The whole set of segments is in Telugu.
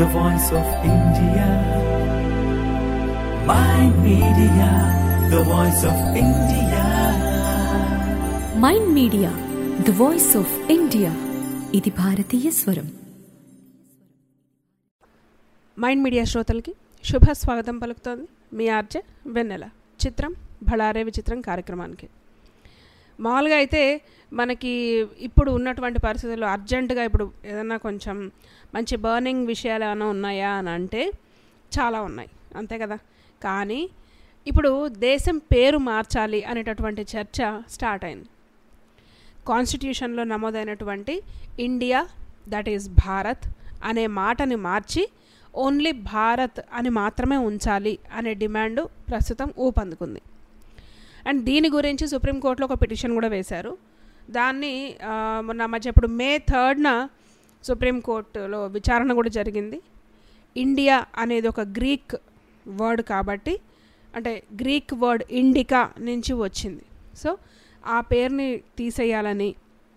the voice of India. My media, the voice of India. Mind media the voice of India ఇది భారతీయ స్వరం మైండ్ మీడియా శ్రోతలకి శుభ స్వాగతం పలుకుతోంది మీ ఆర్జే వెన్నెల చిత్రం భళారే విచిత్రం కార్యక్రమానికి మామూలుగా అయితే మనకి ఇప్పుడు ఉన్నటువంటి పరిస్థితుల్లో అర్జెంటుగా ఇప్పుడు ఏదైనా కొంచెం మంచి బర్నింగ్ విషయాలు ఏమైనా ఉన్నాయా అని అంటే చాలా ఉన్నాయి అంతే కదా కానీ ఇప్పుడు దేశం పేరు మార్చాలి అనేటటువంటి చర్చ స్టార్ట్ అయింది కాన్స్టిట్యూషన్లో నమోదైనటువంటి ఇండియా దట్ ఈస్ భారత్ అనే మాటని మార్చి ఓన్లీ భారత్ అని మాత్రమే ఉంచాలి అనే డిమాండ్ ప్రస్తుతం ఊపందుకుంది అండ్ దీని గురించి సుప్రీంకోర్టులో ఒక పిటిషన్ కూడా వేశారు దాన్ని ఆ, మొన్న మధ్య ఇప్పుడు మే థర్డ్న సుప్రీంకోర్టులో విచారణ కూడా జరిగింది ఇండియా అనేది ఒక గ్రీక్ వర్డ్ కాబట్టి అంటే గ్రీక్ వర్డ్ ఇండికా నుంచి వచ్చింది సో ఆ పేరుని తీసేయాలని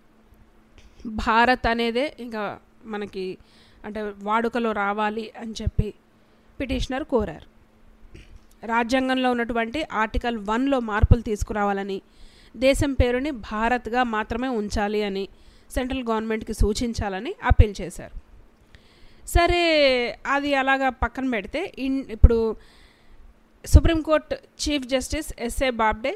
భారత్ అనేదే ఇంకా మనకి అంటే వాడుకలో రావాలి అని చెప్పి పిటిషనర్ కోరారు రాజ్యాంగంలో ఉన్నటువంటి ఆర్టికల్ వన్లో మార్పులు తీసుకురావాలని దేశం పేరుని భారత్గా మాత్రమే ఉంచాలి అని సెంట్రల్ గవర్నమెంట్కి సూచించాలని అప్పీల్ చేశారు సరే అది అలాగా పక్కన పెడితే ఇన్ ఇప్పుడు supreme court chief justice SA Bobde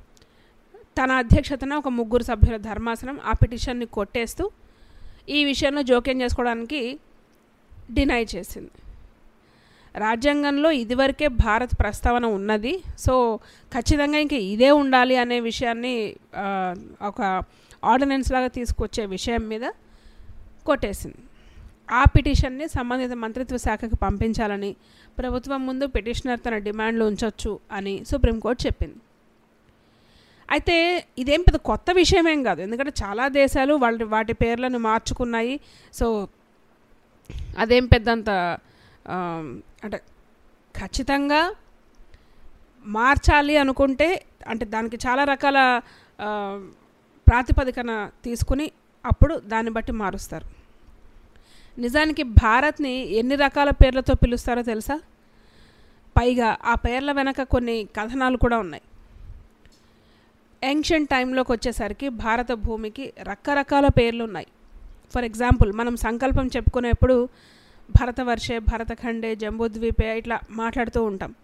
తన అధ్యక్షతన ఒక ముగ్గురు సభ్యుల ధర్మాసనం ఆ పిటిషన్ని కొట్టేస్తూ ఈ విషయంలో జోక్యం చేసుకోవడానికి డినై చేసింది రాజ్యాంగంలో ఇదివరకే భారత్ ప్రస్తావన ఉన్నది సో ఖచ్చితంగా ఇంక ఇదే ఉండాలి అనే విషయాన్ని ఆ, ఒక ఆర్డినెన్స్ లాగా తీసుకొచ్చే విషయం మీద కొట్టేసింది ఆ పిటిషన్ని సంబంధిత మంత్రిత్వ శాఖకు పంపించాలని ప్రభుత్వం ముందు పిటిషనర్ తన డిమాండ్లు ఉంచవచ్చు అని సుప్రీంకోర్టు చెప్పింది అయితే ఇదేం పెద్ద కొత్త విషయమేం కాదు ఎందుకంటే చాలా దేశాలు వాళ్ళ వాటి పేర్లను మార్చుకున్నాయి సో అదేం పెద్దంత ఆ, అంటే ఖచ్చితంగా మార్చాలి అనుకుంటే అంటే దానికి చాలా రకాల ఆ, ప్రాతిపదికన తీసుకుని అప్పుడు దాన్ని బట్టి మారుస్తారు నిజానికి భారత్ని ఎన్ని రకాల పేర్లతో పిలుస్తారో తెలుసా పైగా ఆ పేర్ల వెనక కొన్ని కథనాలు కూడా ఉన్నాయి ఏన్షియంట్ టైంలోకి వచ్చేసరికి భారత భూమికి రకరకాల పేర్లు ఉన్నాయి ఫర్ ఎగ్జాంపుల్ మనం సంకల్పం చెప్పుకునేప్పుడు భరతవర్షే భరతఖండే జంబూద్వీపే ఇట్లా మాట్లాడుతూ ఉంటాం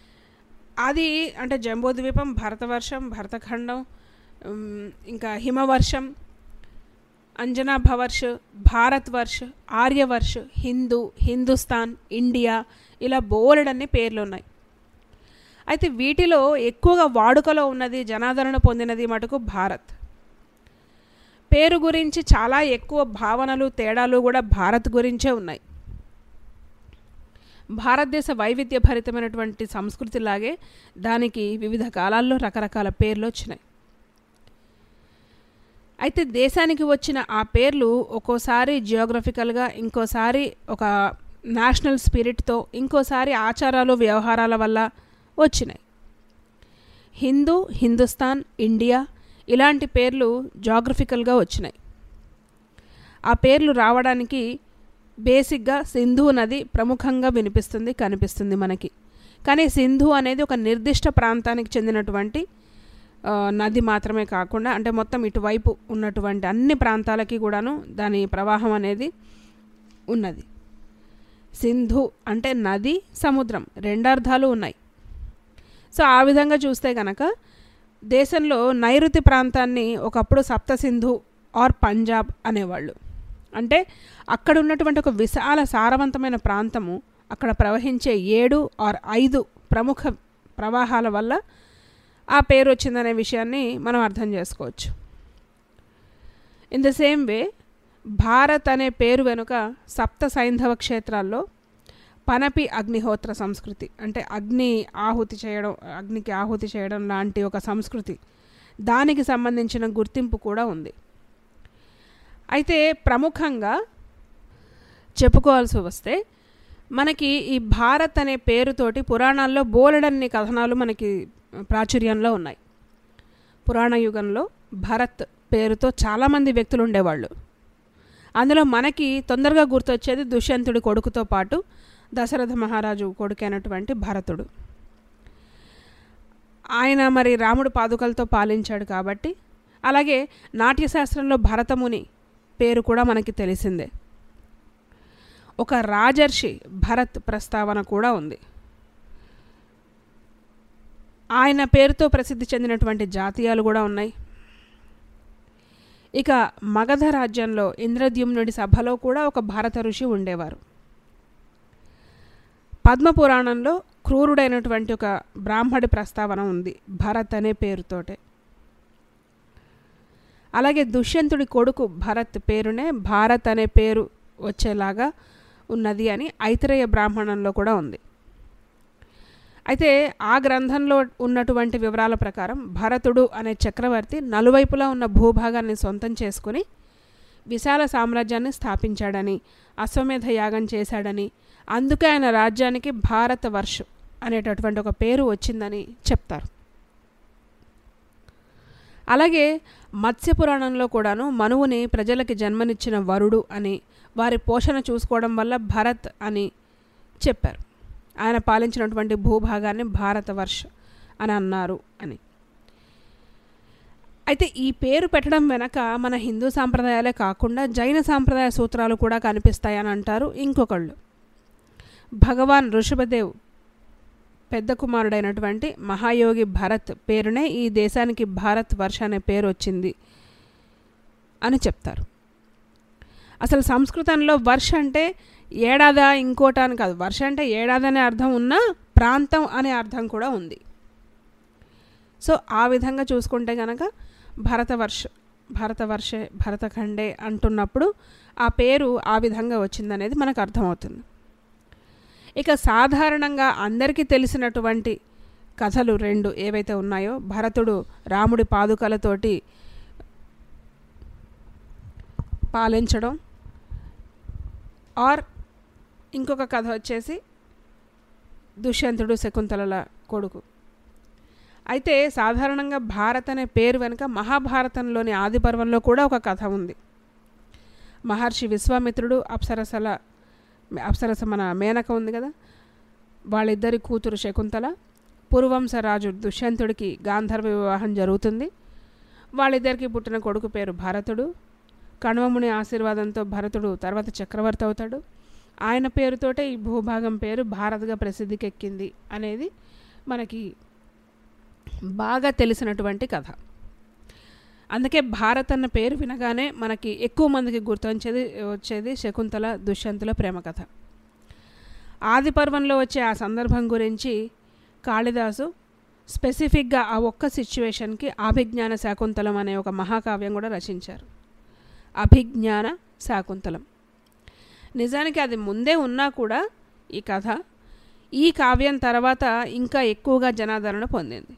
అది అంటే జంబూద్వీపం భరతవర్షం భరతఖండం ఉమ్, ఇంకా హిమవర్షం అంజనా భవర్ష్ భారత్ వర్ష్ ఆర్యవర్ష్ హిందూ హిందుస్థాన్ ఇండియా ఇలా బోలెడన్ని పేర్లు ఉన్నాయి అయితే వీటిలో ఎక్కువగా వాడుకలో ఉన్నది జనాదరణ పొందినది మటుకు భారత్ పేరు గురించి చాలా ఎక్కువ భావనలు తేడాలు కూడా భారత్ గురించే ఉన్నాయి భారతదేశ వైవిధ్యభరితమైనటువంటి సంస్కృతిలాగే దానికి వివిధ కాలాల్లో రకరకాల పేర్లు వచ్చినాయి అయితే దేశానికి వచ్చిన ఆ పేర్లు ఒక్కోసారి జియోగ్రఫికల్గా ఇంకోసారి ఒక నేషనల్ స్పిరిట్తో ఇంకోసారి ఆచారాలు వ్యవహారాల వల్ల వచ్చినాయి హిందూ హిందుస్థాన్ ఇండియా ఇలాంటి పేర్లు జాగ్రఫికల్గా వచ్చినాయి ఆ పేర్లు రావడానికి బేసిక్గా సింధు నది ప్రముఖంగా వినిపిస్తుంది కనిపిస్తుంది మనకి కానీ సింధు అనేది ఒక నిర్దిష్ట ప్రాంతానికి చెందినటువంటి ఆ, నది మాత్రమే కాకుండా అంటే మొత్తం ఇటువైపు ఉన్నటువంటి అన్ని ప్రాంతాలకి కూడాను దాని ప్రవాహం అనేది ఉన్నది సింధు అంటే నది సముద్రం రెండర్థాలు ఉన్నాయి సో ఆ విధంగా చూస్తే కనుక దేశంలో నైరుతి ప్రాంతాన్ని ఒకప్పుడు సప్త సింధు ఆర్ పంజాబ్ అనేవాళ్ళు అంటే అక్కడ ఉన్నటువంటి ఒక విశాల సారవంతమైన ప్రాంతము అక్కడ ప్రవహించే ఏడు ఆర్ ఐదు ప్రముఖ ప్రవాహాల వల్ల ఆ పేరు వచ్చిందనే విషయాన్ని మనం అర్థం చేసుకోవచ్చు in the same way Bharat అనే పేరు వెనుక సప్త సైంధవ క్షేత్రాల్లో పనపి అగ్నిహోత్ర సంస్కృతి అంటే అగ్ని ఆహుతి చేయడం అగ్నికి ఆహుతి చేయడం లాంటి ఒక సంస్కృతి దానికి సంబంధించిన గుర్తింపు కూడా ఉంది అయితే ప్రముఖంగా చెప్పుకోవాల్సి వస్తే మనకి ఈ భారత్ అనే పేరుతోటి పురాణాల్లో బోలెడన్ని కథనాలు మనకి ప్రాచుర్యంలో ఉన్నాయి పురాణ యుగంలో భరత్ పేరుతో చాలామంది వ్యక్తులు ఉండేవాళ్ళు అందులో మనకి తొందరగా గుర్తొచ్చేది దుష్యంతుడి కొడుకుతో పాటు దశరథ మహారాజు కొడుకైనటువంటి భరతుడు ఆయన మరి రాముడు పాదుకలతో పాలించాడు కాబట్టి అలాగే నాట్యశాస్త్రంలో భరతముని పేరు కూడా మనకి తెలిసిందే ఒక రాజర్షి భరత్ ప్రస్తావన కూడా ఉంది ఆయన పేరుతో ప్రసిద్ధి చెందినటువంటి జాతీయాలు కూడా ఉన్నాయి ఇక మగధ రాజ్యంలో ఇంద్రద్యుమ్నుడి సభలో కూడా ఒక భారత ఋషి ఉండేవారు పద్మపురాణంలో క్రూరుడైనటువంటి ఒక బ్రాహ్మడి ప్రస్తావన ఉంది భరత్ అనే పేరుతోటే అలాగే దుష్యంతుడి కొడుకు భరత్ పేరునే భారత్ అనే పేరు వచ్చేలాగా ఉన్నది అని ఐతరేయ బ్రాహ్మణంలో కూడా ఉంది అయితే ఆ గ్రంథంలో ఉన్నటువంటి వివరాల ప్రకారం భరతుడు అనే చక్రవర్తి నలువైపులా ఉన్న భూభాగాన్ని సొంతం చేసుకుని విశాల సామ్రాజ్యాన్ని స్థాపించాడని అశ్వమేధ యాగం చేశాడని అందుకే ఆయన రాజ్యానికి భారత వర్ష్ అనేటటువంటి ఒక పేరు వచ్చిందని చెప్తారు అలాగే మత్స్యపురాణంలో కూడాను మనువుని ప్రజలకి జన్మనిచ్చిన వరుడు అని వారి పోషణ చూసుకోవడం వల్ల భరత్ అని చెప్పారు ఆయన పాలించినటువంటి భూభాగాన్ని భారతవర్ష అని అన్నారు అని అయితే ఈ పేరు పెట్టడం వెనక మన హిందూ సాంప్రదాయాలే కాకుండా జైన సాంప్రదాయ సూత్రాలు కూడా కనిపిస్తాయని అంటారు ఇంకొకళ్ళు భగవాన్ ఋషభదేవ్ పెద్ద కుమారుడైనటువంటి మహాయోగి భరత్ పేరునే ఈ దేశానికి భారత్ వర్ష అనే పేరు వచ్చింది అని చెప్తారు అసలు సంస్కృతంలో వర్ష అంటే ఏడాదా ఇంకోట అని కాదు వర్ష అంటే ఏడాది అనే అర్థం ఉన్నా ప్రాంతం అనే అర్థం కూడా ఉంది సో ఆ విధంగా చూసుకుంటే కనుక భరతవర్ష భరతవర్షే భరతఖండే అంటున్నప్పుడు ఆ పేరు ఆ విధంగా వచ్చిందనేది మనకు అర్థమవుతుంది ఇక సాధారణంగా అందరికీ తెలిసినటువంటి కథలు రెండు ఏవైతే ఉన్నాయో భరతుడు రాముడి పాదుకలతోటి పాలించడం ఆర్ ఇంకొక కథ వచ్చేసి దుష్యంతుడు శకుంతలల కొడుకు అయితే సాధారణంగా భారత్ అనే పేరు వెనుక మహాభారతంలోని ఆది పర్వంలో కూడా ఒక కథ ఉంది మహర్షి విశ్వామిత్రుడు అప్సరసల అప్సరస మన మేనక ఉంది కదా వాళ్ళిద్దరి కూతురు శకుంతల పురువంశరాజు దుష్యంతుడికి గాంధర్వ వివాహం జరుగుతుంది వాళ్ళిద్దరికి పుట్టిన కొడుకు పేరు భరతుడు కణ్వముని ఆశీర్వాదంతో భరతుడు తర్వాత చక్రవర్తి అవుతాడు ఆయన పేరుతోటే ఈ భూభాగం పేరు భారత్గా ప్రసిద్ధికెక్కింది అనేది మనకి బాగా తెలిసినటువంటి కథ అందుకే భారత్ అన్న పేరు వినగానే మనకి ఎక్కువ మందికి గుర్తొచ్చేది వచ్చేది శకుంతల దుష్యంతుల ప్రేమ కథ ఆది పర్వంలో వచ్చే ఆ సందర్భం గురించి కాళిదాసు స్పెసిఫిక్గా ఆ ఒక్క సిచ్యువేషన్కి అభిజ్ఞాన శాకుంతలం అనే ఒక మహాకావ్యం కూడా రచించారు అభిజ్ఞాన శాకుంతలం నిజానికి అది ముందే ఉన్నా కూడా ఈ కథ ఈ కావ్యం తర్వాత ఇంకా ఎక్కువగా జనాదరణ పొందింది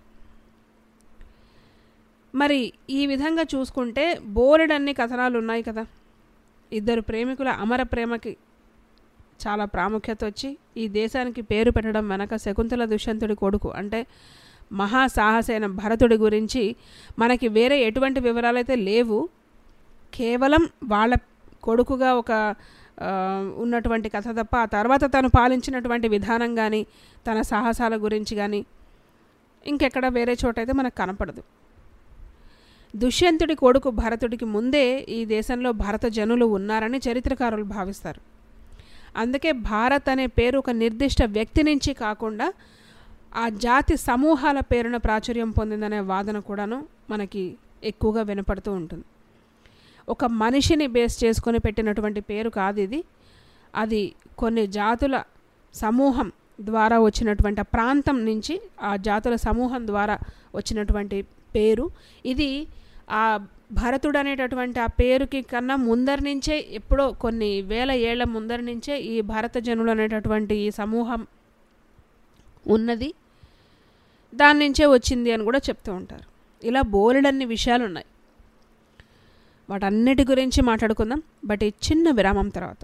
మరి ఈ విధంగా చూసుకుంటే బోలెడన్ని కథనాలు ఉన్నాయి కదా ఇద్దరు ప్రేమికుల అమర ప్రేమకి చాలా ప్రాముఖ్యత వచ్చి ఈ దేశానికి పేరు పెట్టడం వెనక శకుంతల దుష్యంతుడి కొడుకు అంటే మహాసాహసైన భరతుడి గురించి మనకి వేరే ఎటువంటి వివరాలైతే లేవు కేవలం వాళ్ళ కొడుకుగా ఒక ఉన్నటువంటి కథ తప్ప ఆ తర్వాత తను పాలించినటువంటి విధానం కానీ తన సాహసాల గురించి కానీ ఇంకెక్కడ వేరే చోట అయితే మనకు కనపడదు దుష్యంతుడి కొడుకు భరతుడికి ముందే ఈ దేశంలో భరత జనులు ఉన్నారని చరిత్రకారులు భావిస్తారు అందుకే భారత్ అనే పేరు ఒక నిర్దిష్ట వ్యక్తి నుంచి కాకుండా ఆ జాతి సమూహాల పేరున ప్రాచుర్యం పొందిందనే వాదన కూడాను మనకి ఎక్కువగా వినపడుతూ ఉంటుంది ఒక మనిషిని బేస్ చేసుకొని పెట్టినటువంటి పేరు కాదు ఇది అది కొన్ని జాతుల సమూహం ద్వారా వచ్చినటువంటి ప్రాంతం నుంచి ఆ జాతుల సమూహం ద్వారా వచ్చినటువంటి పేరు ఇది ఆ భరతుడు అనేటటువంటి ఆ పేరుకి కన్నా ముందరి నుంచే ఎప్పుడో కొన్ని వేల ఏళ్ల ముందరి నుంచే ఈ భారత జనులు అనేటటువంటి ఈ సమూహం ఉన్నది దాని నుంచే వచ్చింది అని కూడా చెప్తూ ఉంటారు ఇలా బోలెడన్ని విషయాలు ఉన్నాయి వాటన్నిటి గురించి మాట్లాడుకుందాం బట్ ఈ చిన్న విరామం తర్వాత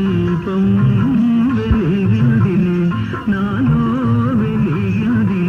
దీపం వెలిగిందిలే నాలో వెలిగిందిలే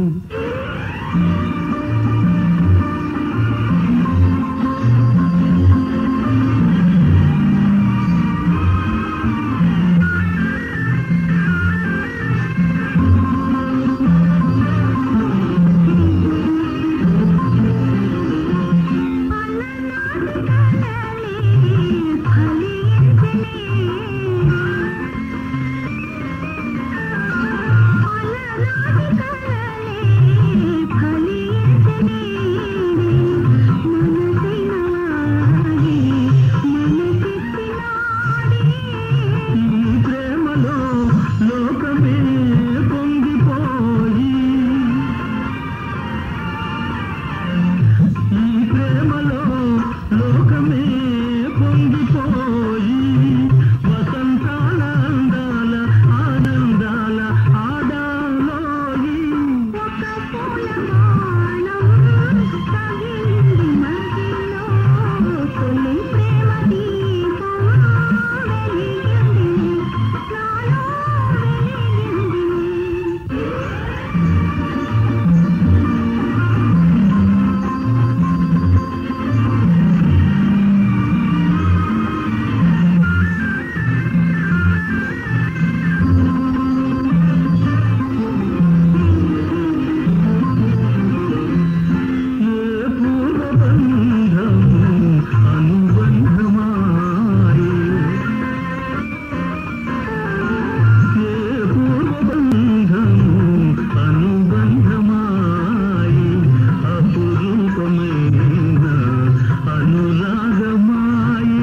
ఈ ప్రేమలో లోకమే పొంగిపోయి ఈ ప్రేమలో లోకమే పొంగిపోయి వసంతాల అందాల ఆనందాల ఆడాలోయి ఒక పూలమానం తగిలింది మదిలో తొలి ప్రేమ దీపం వెలిగింది నాలో వెలిగింది ఏ పూర్వబంధము అనుబంధమాయి ఏ పూర్వబంధము అనుబంధమాయి అపురూపమైన అనురాగమాయి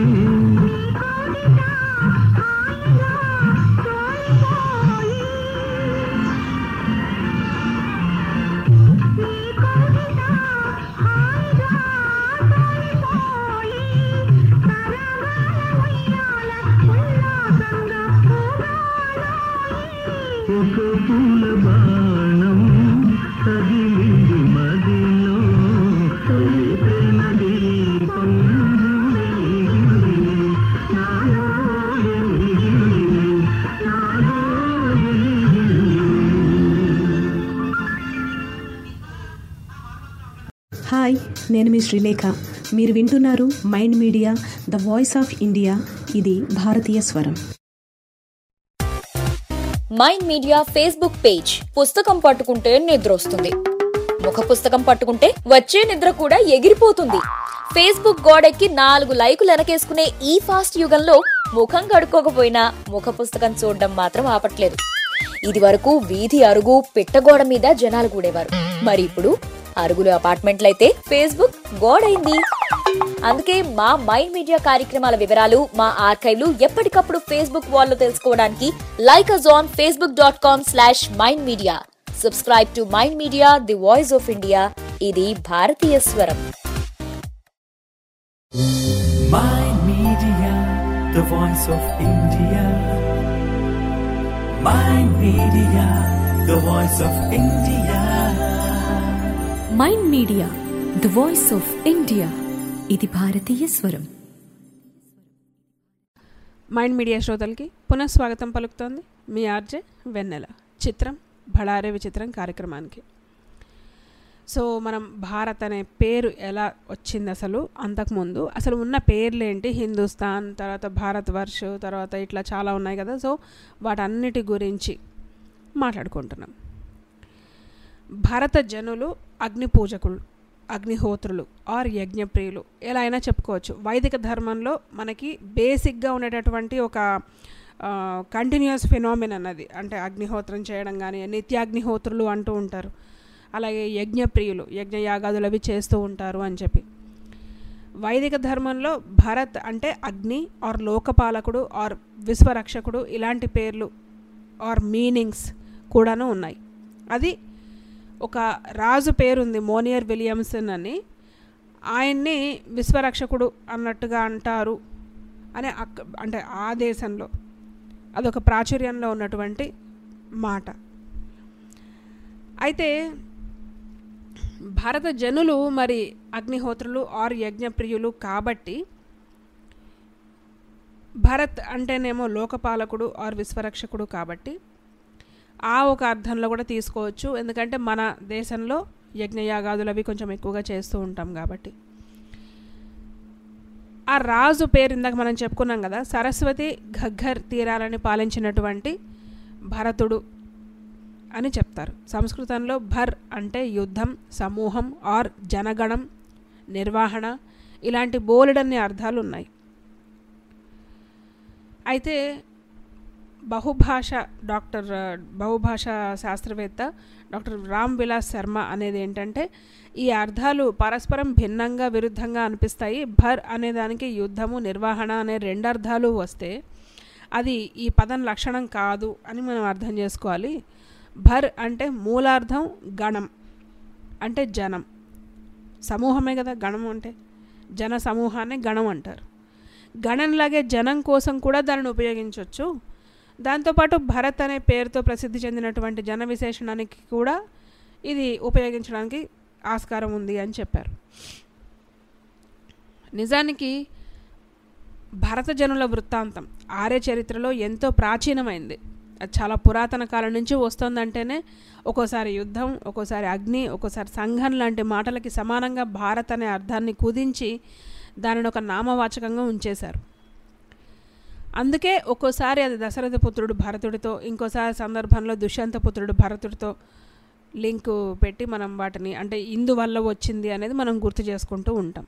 ఒక పూల బాణం తగిలింది మదిలో తొలి ప్రేమ దీపం వెలిగింది. నాలో వెలిగింది. నాలో వెలిగింది. హాయ్ నేను మీ శ్రీలేఖ మీరు వింటున్నారు mind media the voice of India ఇది భారతీయ స్వరం మైండ్ మీడియా ఫేస్బుక్ పేజ్ పుస్తకం పట్టుకుంటే నిద్ర వస్తుంది ముఖ పుస్తకం పట్టుకుంటే వచ్చే నిద్ర కూడా ఎగిరిపోతుంది ఫేస్బుక్ గోడెక్కి నాలుగు లైకులు వెనకేసుకునే ఈ ఫాస్ట్ యుగంలో ముఖం కడుక్కోకపోయినా ముఖ పుస్తకం చూడడం మాత్రం ఆపట్లేదు ఇది వరకు వీధి అరుగు పిట్టగోడ మీద జనాలు కూడేవారు మరి ఇప్పుడు అరుగులు అపార్ట్మెంట్లయితే ఫేస్బుక్ గోడైంది అందుకే మా మైండ్ మీడియా కార్యక్రమాల వివరాలు మా ఆర్కైవ్లు ఎప్పటికప్పుడు ఫేస్బుక్ వాల్లో తెలుసుకోవడానికి like us on Facebook dot com slash Mind Media subscribe to Mind Media the voice of India ఇది భారతీయ స్వరం Mind Media, the voice of India. Mind Media, the voice of India. Mind media the voice of India ఇది భారతీయ స్వరం మైండ్ మీడియా శ్రోతలకి పునఃస్వాగతం పలుకుతోంది మీ ఆర్జే వెన్నెల చిత్రం భళారే విచిత్రం కార్యక్రమానికి సో మనం భారత్ అనే పేరు ఎలా వచ్చింది అసలు అంతకుముందు అసలు ఉన్న పేర్లేంటి హిందుస్థాన్ తర్వాత భారత్ వర్ష్ తర్వాత ఇట్లా చాలా ఉన్నాయి కదా సో వాటన్నిటి గురించి మాట్లాడుకుంటున్నాం భారత జనులు అగ్ని పూజకులు అగ్నిహోత్రులు ఆర్ యజ్ఞప్రియులు ఎలా అయినా చెప్పుకోవచ్చు వైదిక ధర్మంలో మనకి బేసిక్గా ఉండేటటువంటి ఒక కంటిన్యూస్ ఫినామిన్ అన్నది అంటే అగ్నిహోత్రం చేయడం కానీ నిత్యాగ్నిహోత్రులు అంటూ ఉంటారు అలాగే యజ్ఞప్రియులు యజ్ఞయాగాదులు అవి చేస్తూ ఉంటారు అని చెప్పి వైదిక ధర్మంలో భరత్ అంటే అగ్ని ఆర్ లోకపాలకుడు ఆర్ విశ్వరక్షకుడు ఇలాంటి పేర్లు ఆర్ మీనింగ్స్ కూడాను ఉన్నాయి అది ఒక రాజు పేరుంది మోనియర్ విలియమ్సన్ అని ఆయన్ని విశ్వరక్షకుడు అన్నట్టుగా అంటారు అని అక్క అంటే ఆ దేశంలో అదొక ప్రాచుర్యంలో ఉన్నటువంటి మాట అయితే భారత జనులు మరి అగ్నిహోత్రులు ఆర్ యజ్ఞప్రియులు కాబట్టి భరత్ అంటేనేమో లోకపాలకుడు ఆర్ విశ్వరక్షకుడు కాబట్టి ఆ ఒక అర్థంలో కూడా తీసుకోవచ్చు ఎందుకంటే మన దేశంలో యజ్ఞయాగాదులు అవి కొంచెం ఎక్కువగా చేస్తూ ఉంటాం కాబట్టి ఆ రాజు పేరు ఇందాక మనం చెప్పుకున్నాం కదా సరస్వతి ఘగ్గర్ తీరాలని పాలించినటువంటి భరతుడు అని చెప్తారు సంస్కృతంలో భర్ అంటే యుద్ధం సమూహం ఆర్ జనగణం నిర్వహణ ఇలాంటి బోలెడన్ని అర్థాలు ఉన్నాయి అయితే బహుభాష డాక్టర్ ఆ, బహుభాష శాస్త్రవేత్త డాక్టర్ రామ్ విలాస్ శర్మ అనేది ఏంటంటే ఈ అర్థాలు పరస్పరం భిన్నంగా విరుద్ధంగా అనిపిస్తాయి భర్ అనే దానికి యుద్ధము నిర్వహణ అనే రెండు అర్థాలు వస్తే అది ఈ పదం లక్షణం కాదు అని మనం అర్థం చేసుకోవాలి భర్ అంటే మూలార్థం గణం అంటే జనం సమూహమే కదా గణం అంటే జన సమూహాన్ని గణం అంటారు గణంలాగే జనం కోసం కూడా దానిని ఉపయోగించవచ్చు దాంతోపాటు భరత్ అనే పేరుతో ప్రసిద్ధి చెందినటువంటి జన విశేషణానికి కూడా ఇది ఉపయోగించడానికి ఆస్కారం ఉంది అని చెప్పారు నిజానికి భరత జనుల వృత్తాంతం ఆర్య చరిత్రలో ఎంతో ప్రాచీనమైంది అది చాలా పురాతన కాలం నుంచి వస్తుందంటేనే ఒక్కోసారి యుద్ధం ఒక్కోసారి అగ్ని ఒక్కోసారి సంఘం లాంటి మాటలకి సమానంగా భారత్ అనే అర్థాన్ని కుదించి దానిని ఒక నామవాచకంగా ఉంచేశారు అందుకే ఒక్కోసారి అది దశరథ పుత్రుడు భరతుడితో ఇంకోసారి సందర్భంలో దుష్యంత పుత్రుడు భరతుడితో లింకు పెట్టి మనం వాటిని అంటే ఇందువల్ల వచ్చింది అనేది మనం గుర్తు చేసుకుంటూ ఉంటాం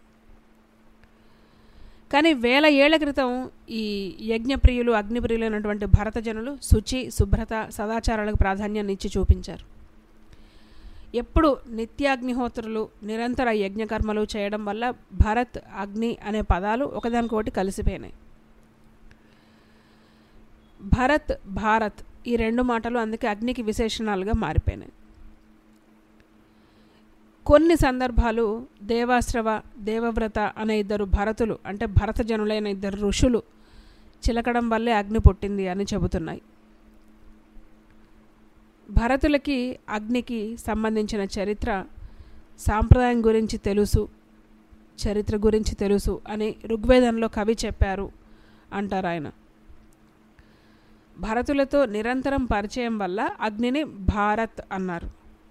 కానీ వేల ఏళ్ల క్రితం ఈ యజ్ఞప్రియులు అగ్నిప్రియులు అయినటువంటి భరత జనులు శుచి శుభ్రత సదాచారాలకు ప్రాధాన్యాన్ని ఇచ్చి చూపించారు ఎప్పుడు నిత్యాగ్నిహోత్రులు నిరంతర యజ్ఞకర్మలు చేయడం వల్ల భరత్ అగ్ని అనే పదాలు ఒకదానికొకటి కలిసిపోయినాయి భరత్ భారత్ ఈ రెండు మాటలు అందుకే అగ్నికి విశేషణాలుగా మారిపోయినాయి కొన్ని సందర్భాలు దేవాశ్రవ దేవవ్రత అనే ఇద్దరు భరతులు అంటే భరత జనులైన ఇద్దరు ఋషులు చిలకడం వల్లే అగ్ని పుట్టింది అని చెబుతున్నాయి భరతులకి అగ్నికి సంబంధించిన చరిత్ర సాంప్రదాయం గురించి తెలుసు చరిత్ర గురించి తెలుసు అని ఋగ్వేదంలో కవి చెప్పారు అంటారు ఆయన భరతులతో నిరంతరం పరిచయం వల్ల అగ్నిని భారత్ అన్నారు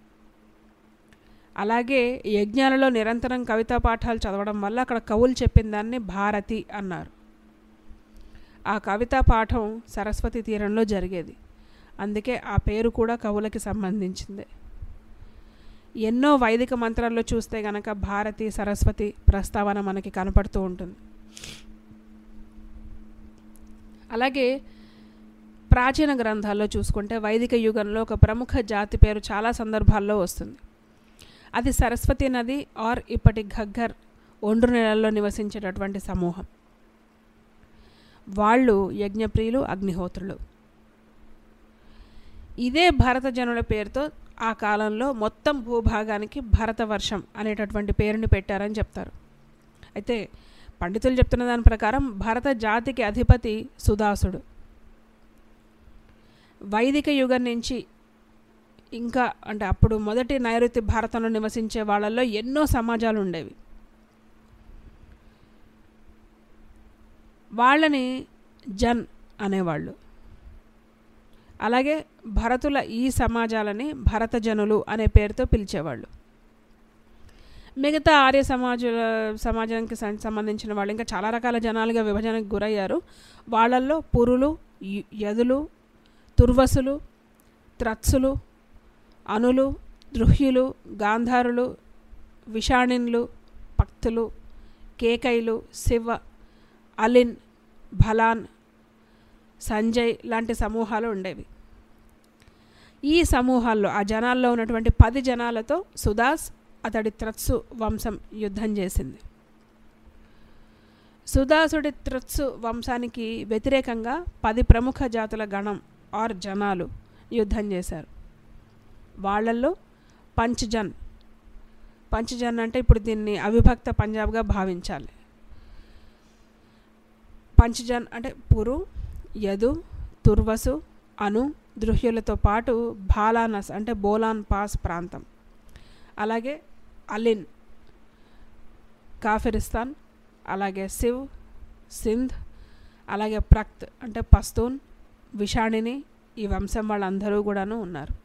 అలాగే యజ్ఞాలలో నిరంతరం కవితా పాఠాలు చదవడం వల్ల అక్కడ కవులు చెప్పిన దాన్ని భారతి అన్నారు ఆ కవితా పాఠం సరస్వతి తీరంలో జరిగేది అందుకే ఆ పేరు కూడా కవులకి సంబంధించిందే ఎన్నో వైదిక మంత్రాల్లో చూస్తే గనక భారతి సరస్వతి ప్రస్తావన మనకి కనపడుతూ ఉంటుంది అలాగే ప్రాచీన గ్రంథాల్లో చూసుకుంటే వైదిక యుగంలో ఒక ప్రముఖ జాతి పేరు చాలా సందర్భాల్లో వస్తుంది అది సరస్వతి నది ఆర్ ఇప్పటి ఘగ్గర్ ఒండ్రు నెలల్లో నివసించేటటువంటి సమూహం వాళ్ళు యజ్ఞప్రియులు అగ్నిహోత్రులు ఇదే భరత జనుల పేరుతో ఆ కాలంలో మొత్తం భూభాగానికి భరతవర్షం అనేటటువంటి పేరుని పెట్టారని చెప్తారు అయితే పండితులు చెప్తున్న దాని ప్రకారం భరత జాతికి అధిపతి సుదాసుడు వైదిక యుగం నుంచి ఇంకా అంటే అప్పుడు మొదటి నైరుతి భారతంలో నివసించే వాళ్ళల్లో ఎన్నో సమాజాలు ఉండేవి వాళ్ళని జన్ అనేవాళ్ళు అలాగే భరతుల ఈ సమాజాలని భరత జనులు అనే పేరుతో పిలిచేవాళ్ళు మిగతా ఆర్య సమాజుల సమాజానికి సం- సంబంధించిన వాళ్ళు ఇంకా చాలా రకాల జనాలుగా విభజనకు గురయ్యారు వాళ్ళల్లో పురులు యు- యదులు తుర్వసులు త్రత్సులు అనులు దృహ్యులు గాంధారులు విషాణిన్లు పక్తులు కేకైలు శివ అలిన్ భలాన్ సంజయ్ లాంటి సమూహాలు ఉండేవి ఈ సమూహాల్లో ఆ జనాల్లో ఉన్నటువంటి పది జనాలతో సుదాస్ అతడి త్రత్సు వంశం యుద్ధం చేసింది సుదాసుడి త్రత్సు వంశానికి వ్యతిరేకంగా పది ప్రముఖ జాతుల గణం ఆర్ జనాలు యుద్ధం చేశారు వాళ్ళల్లో పంచ్జన్ పంచ్జన్ అంటే ఇప్పుడు దీన్ని అవిభక్త పంజాబ్గా భావించాలి పంచ్జన్ అంటే పురు యదు తుర్వసు అను దృహ్యులతో పాటు బాలానస్ అంటే బోలాన్ పాస్ ప్రాంతం అలాగే అలిన్ కాఫిరిస్తాన్ అలాగే సివ్ సింధ్ అలాగే ప్రక్త్ అంటే పస్తూన్ విషాణిని ఈ వంశం వాళ్ళందరూ కూడాను ఉన్నారు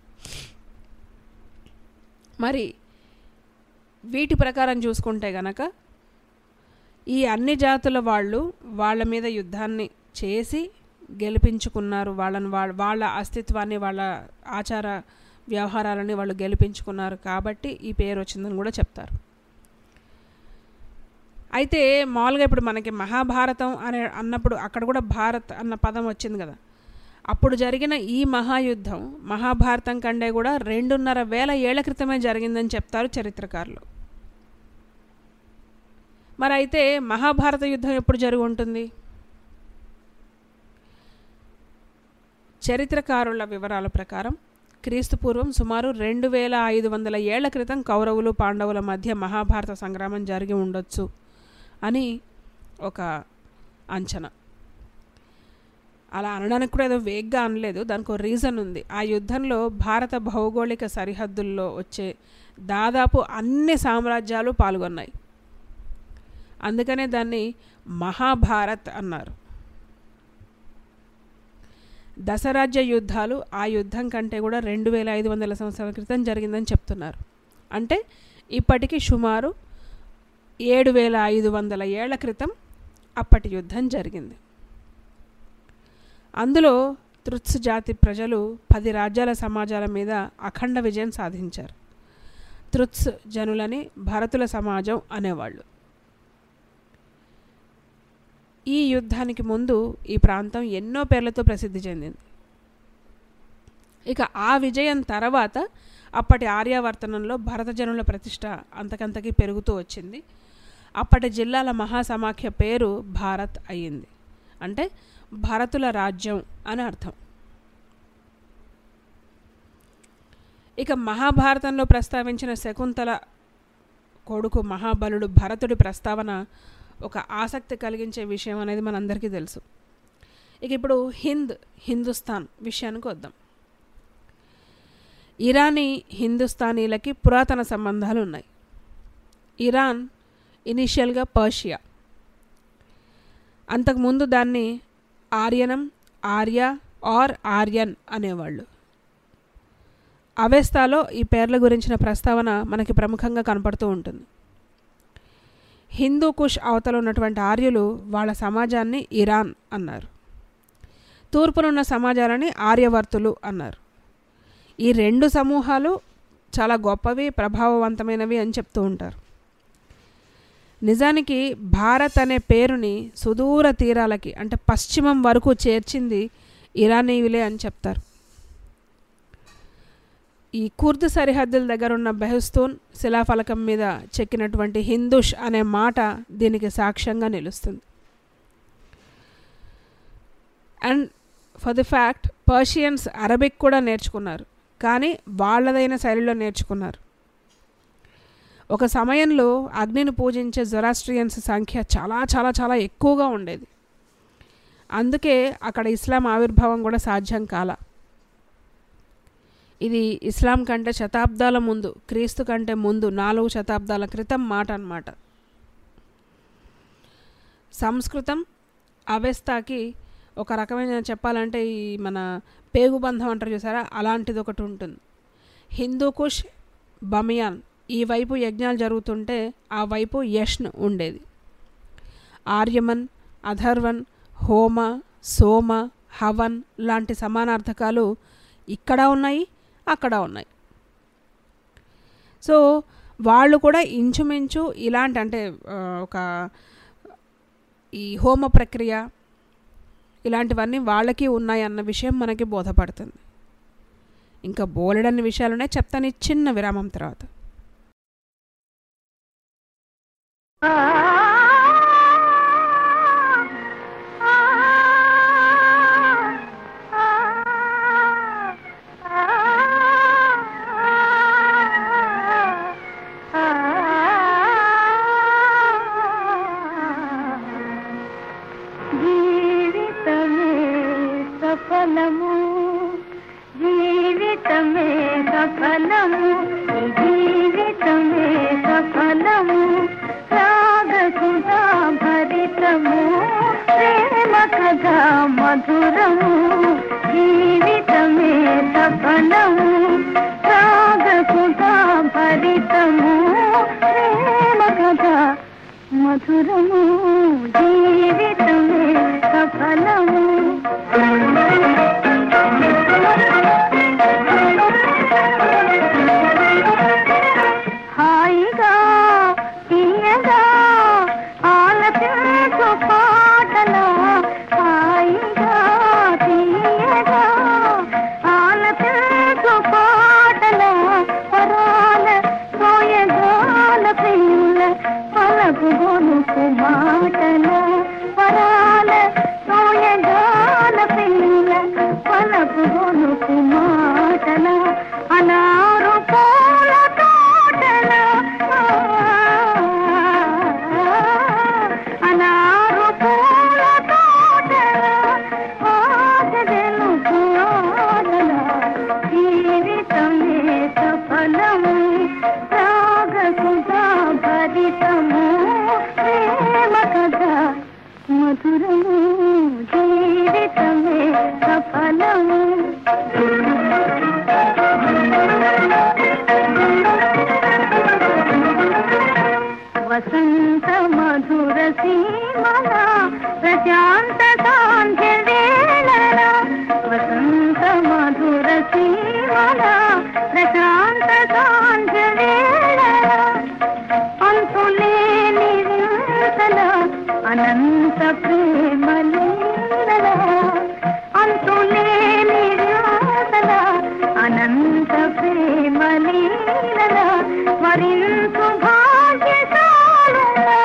మరి వీటి ప్రకారం చూసుకుంటే గనక ఈ అన్ని జాతుల వాళ్ళు వాళ్ళ మీద యుద్ధాన్ని చేసి గెలిపించుకున్నారు వాళ్ళని వాళ్ళ వాళ్ళ అస్తిత్వాన్ని వాళ్ళ ఆచార వ్యవహారాలని వాళ్ళు గెలిపించుకున్నారు కాబట్టి ఈ పేరు వచ్చిందని కూడా చెప్తారు అయితే మామూలుగా ఇప్పుడు మనకి మహాభారతం అనే అన్నప్పుడు అక్కడ కూడా భారత్ అన్న పదం వచ్చింది కదా అప్పుడు జరిగిన ఈ మహాయుద్ధం మహాభారతం కంటే కూడా రెండున్నర వేల ఏళ్ల క్రితమే జరిగిందని చెప్తారు చరిత్రకారులు మరి అయితే మహాభారత యుద్ధం ఎప్పుడు జరిగి ఉంటుంది చరిత్రకారుల వివరాల ప్రకారం క్రీస్తు పూర్వం సుమారు రెండు వేల ఐదు వందల ఏళ్ల క్రితం కౌరవులు పాండవుల మధ్య మహాభారత సంగ్రామం జరిగి ఉండొచ్చు అని ఒక అంచనా అలా అనడానికి కూడా ఏదో వేగ్గా అనలేదు దానికి ఒక రీజన్ ఉంది ఆ యుద్ధంలో భారత భౌగోళిక సరిహద్దుల్లో వచ్చే దాదాపు అన్ని సామ్రాజ్యాలు పాల్గొన్నాయి అందుకనే దాన్ని మహాభారత్ అన్నారు దశరాజ్య యుద్ధాలు ఆ యుద్ధం కంటే కూడా రెండు వేల ఐదు వందల సంవత్సరాల క్రితం జరిగిందని చెప్తున్నారు అంటే ఇప్పటికి సుమారు ఏడు వేల ఐదు వందల ఏళ్ల క్రితం అప్పటి యుద్ధం జరిగింది అందులో తృత్స్ జాతి ప్రజలు పది రాజ్యాల సమాజాల మీద అఖండ విజయం సాధించారు తృత్స్ జనులని భరతుల సమాజం అనేవాళ్ళు ఈ యుద్ధానికి ముందు ఈ ప్రాంతం ఎన్నో పేర్లతో ప్రసిద్ధి చెందింది ఇక ఆ విజయం తర్వాత అప్పటి ఆర్యావర్తనంలో భరత జనుల ప్రతిష్ట అంతకంతకి పెరుగుతూ వచ్చింది అప్పటి జిల్లాల మహాసమాఖ్య పేరు భారత్ అయ్యింది అంటే భరతుల రాజ్యం అని అర్థం ఇక మహాభారతంలో ప్రస్తావించిన శకుంతల కొడుకు మహాబలుడు భరతుడి ప్రస్తావన ఒక ఆసక్తి కలిగించే విషయం అనేది మనందరికీ తెలుసు ఇక ఇప్పుడు హింద్ హిందుస్థాన్ విషయానికి వద్దాం ఇరానీ హిందుస్థానీలకి పురాతన సంబంధాలు ఉన్నాయి ఇరాన్ ఇనిషియల్గా పర్షియా అంతకుముందు దాన్ని ఆర్యనం ఆర్య ఆర్ ఆర్యన్ అనేవాళ్ళు అవెస్తాలో ఈ పేర్ల గురించిన ప్రస్తావన మనకి ప్రముఖంగా కనపడుతూ ఉంటుంది హిందూ కుష్ అవతల ఉన్నటువంటి ఆర్యులు వాళ్ళ సమాజాన్ని ఇరాన్ అన్నారు తూర్పునున్న సమాజాలని ఆర్యవర్తులు అన్నారు ఈ రెండు సమూహాలు చాలా గొప్పవి ప్రభావవంతమైనవి అని చెప్తూ ఉంటారు నిజానికి భారత్ అనే పేరుని సుదూర తీరాలకి అంటే పశ్చిమం వరకు చేర్చింది ఇరానీయులే అని చెప్తారు ఈ కుర్ద్ సరిహద్దుల దగ్గర ఉన్న బెహస్తూన్ శిలాఫలకం మీద చెక్కినటువంటి హిందూష్ అనే మాట దీనికి సాక్ష్యంగా నిలుస్తుంది and for the fact Persians Arabic కూడా నేర్చుకున్నారు కానీ వాళ్ళదైన శైలిలో నేర్చుకున్నారు ఒక సమయంలో అగ్నిని పూజించే జొరాస్ట్రియన్స్ సంఖ్య చాలా చాలా చాలా ఎక్కువగా ఉండేది అందుకే అక్కడ ఇస్లాం ఆవిర్భావం కూడా సాధ్యం కాల ఇది ఇస్లాం కంటే శతాబ్దాల ముందు క్రీస్తు కంటే ముందు నాలుగు శతాబ్దాల క్రితం మాట అన్నమాట సంస్కృతం అవెస్తాకి ఒక రకమైన చెప్పాలంటే ఈ మన పేగుబంధం అంటారు చూసారా అలాంటిది ఒకటి ఉంటుంది హిందూ కుష్ బమియాన్ ఈ వైపు యజ్ఞాలు జరుగుతుంటే ఆ వైపు యష్న్ ఉండేది ఆర్యమన్ అధర్వన్ హోమ సోమ హవన్ లాంటి సమానార్థకాలు ఇక్కడ ఉన్నాయి అక్కడ ఉన్నాయి సో వాళ్ళు కూడా ఇంచుమించు ఇలాంటి అంటే ఆ, ఒక ఈ హోమ ప్రక్రియ ఇలాంటివన్నీ వాళ్ళకి ఉన్నాయి అన్న విషయం మనకి బోధపడుతుంది ఇంకా బోలెడన్ని విషయాలునే చెప్తాను ఈ చిన్న విరామం తర్వాత జీవితమే సఫలము జీవితమే సఫలము ఈ జీవితమే సఫలము రాగసుధా భరితము ప్రేమ కథ జీవితమే సఫలము రాగసుధా భరితము ప్రేమ కథ మధురము జీవితమే సఫలము హాయిగా తీయగా ఆలపించు పాటల హాయిగా తీయగా ఆలపించు పాటల పరాల సోయగాల పిల్ల పలపు గొనుకు మాటల పరాల సోయగాల పిల్ల పలపు గొనుకు మాటల అనారు పూల తోటల అనారు పూల తోటల ఆశలు ఆటల జీవితమే సఫలము రాగసుధా భరితము ప్రేమ కథ మధురము జీవితమే సఫలము వసంత మధుర సీమల ప్రశాంత సాంధ్య వేళల వసంత మధుర సీమల ప్రశాంత సాంధ్య వేళల అంతులేని వింతల అనంత ప్రేమ లీలల అంతులేని వింతల అనంత ప్రేమ లీలల మరింత భాగ్యశాలుల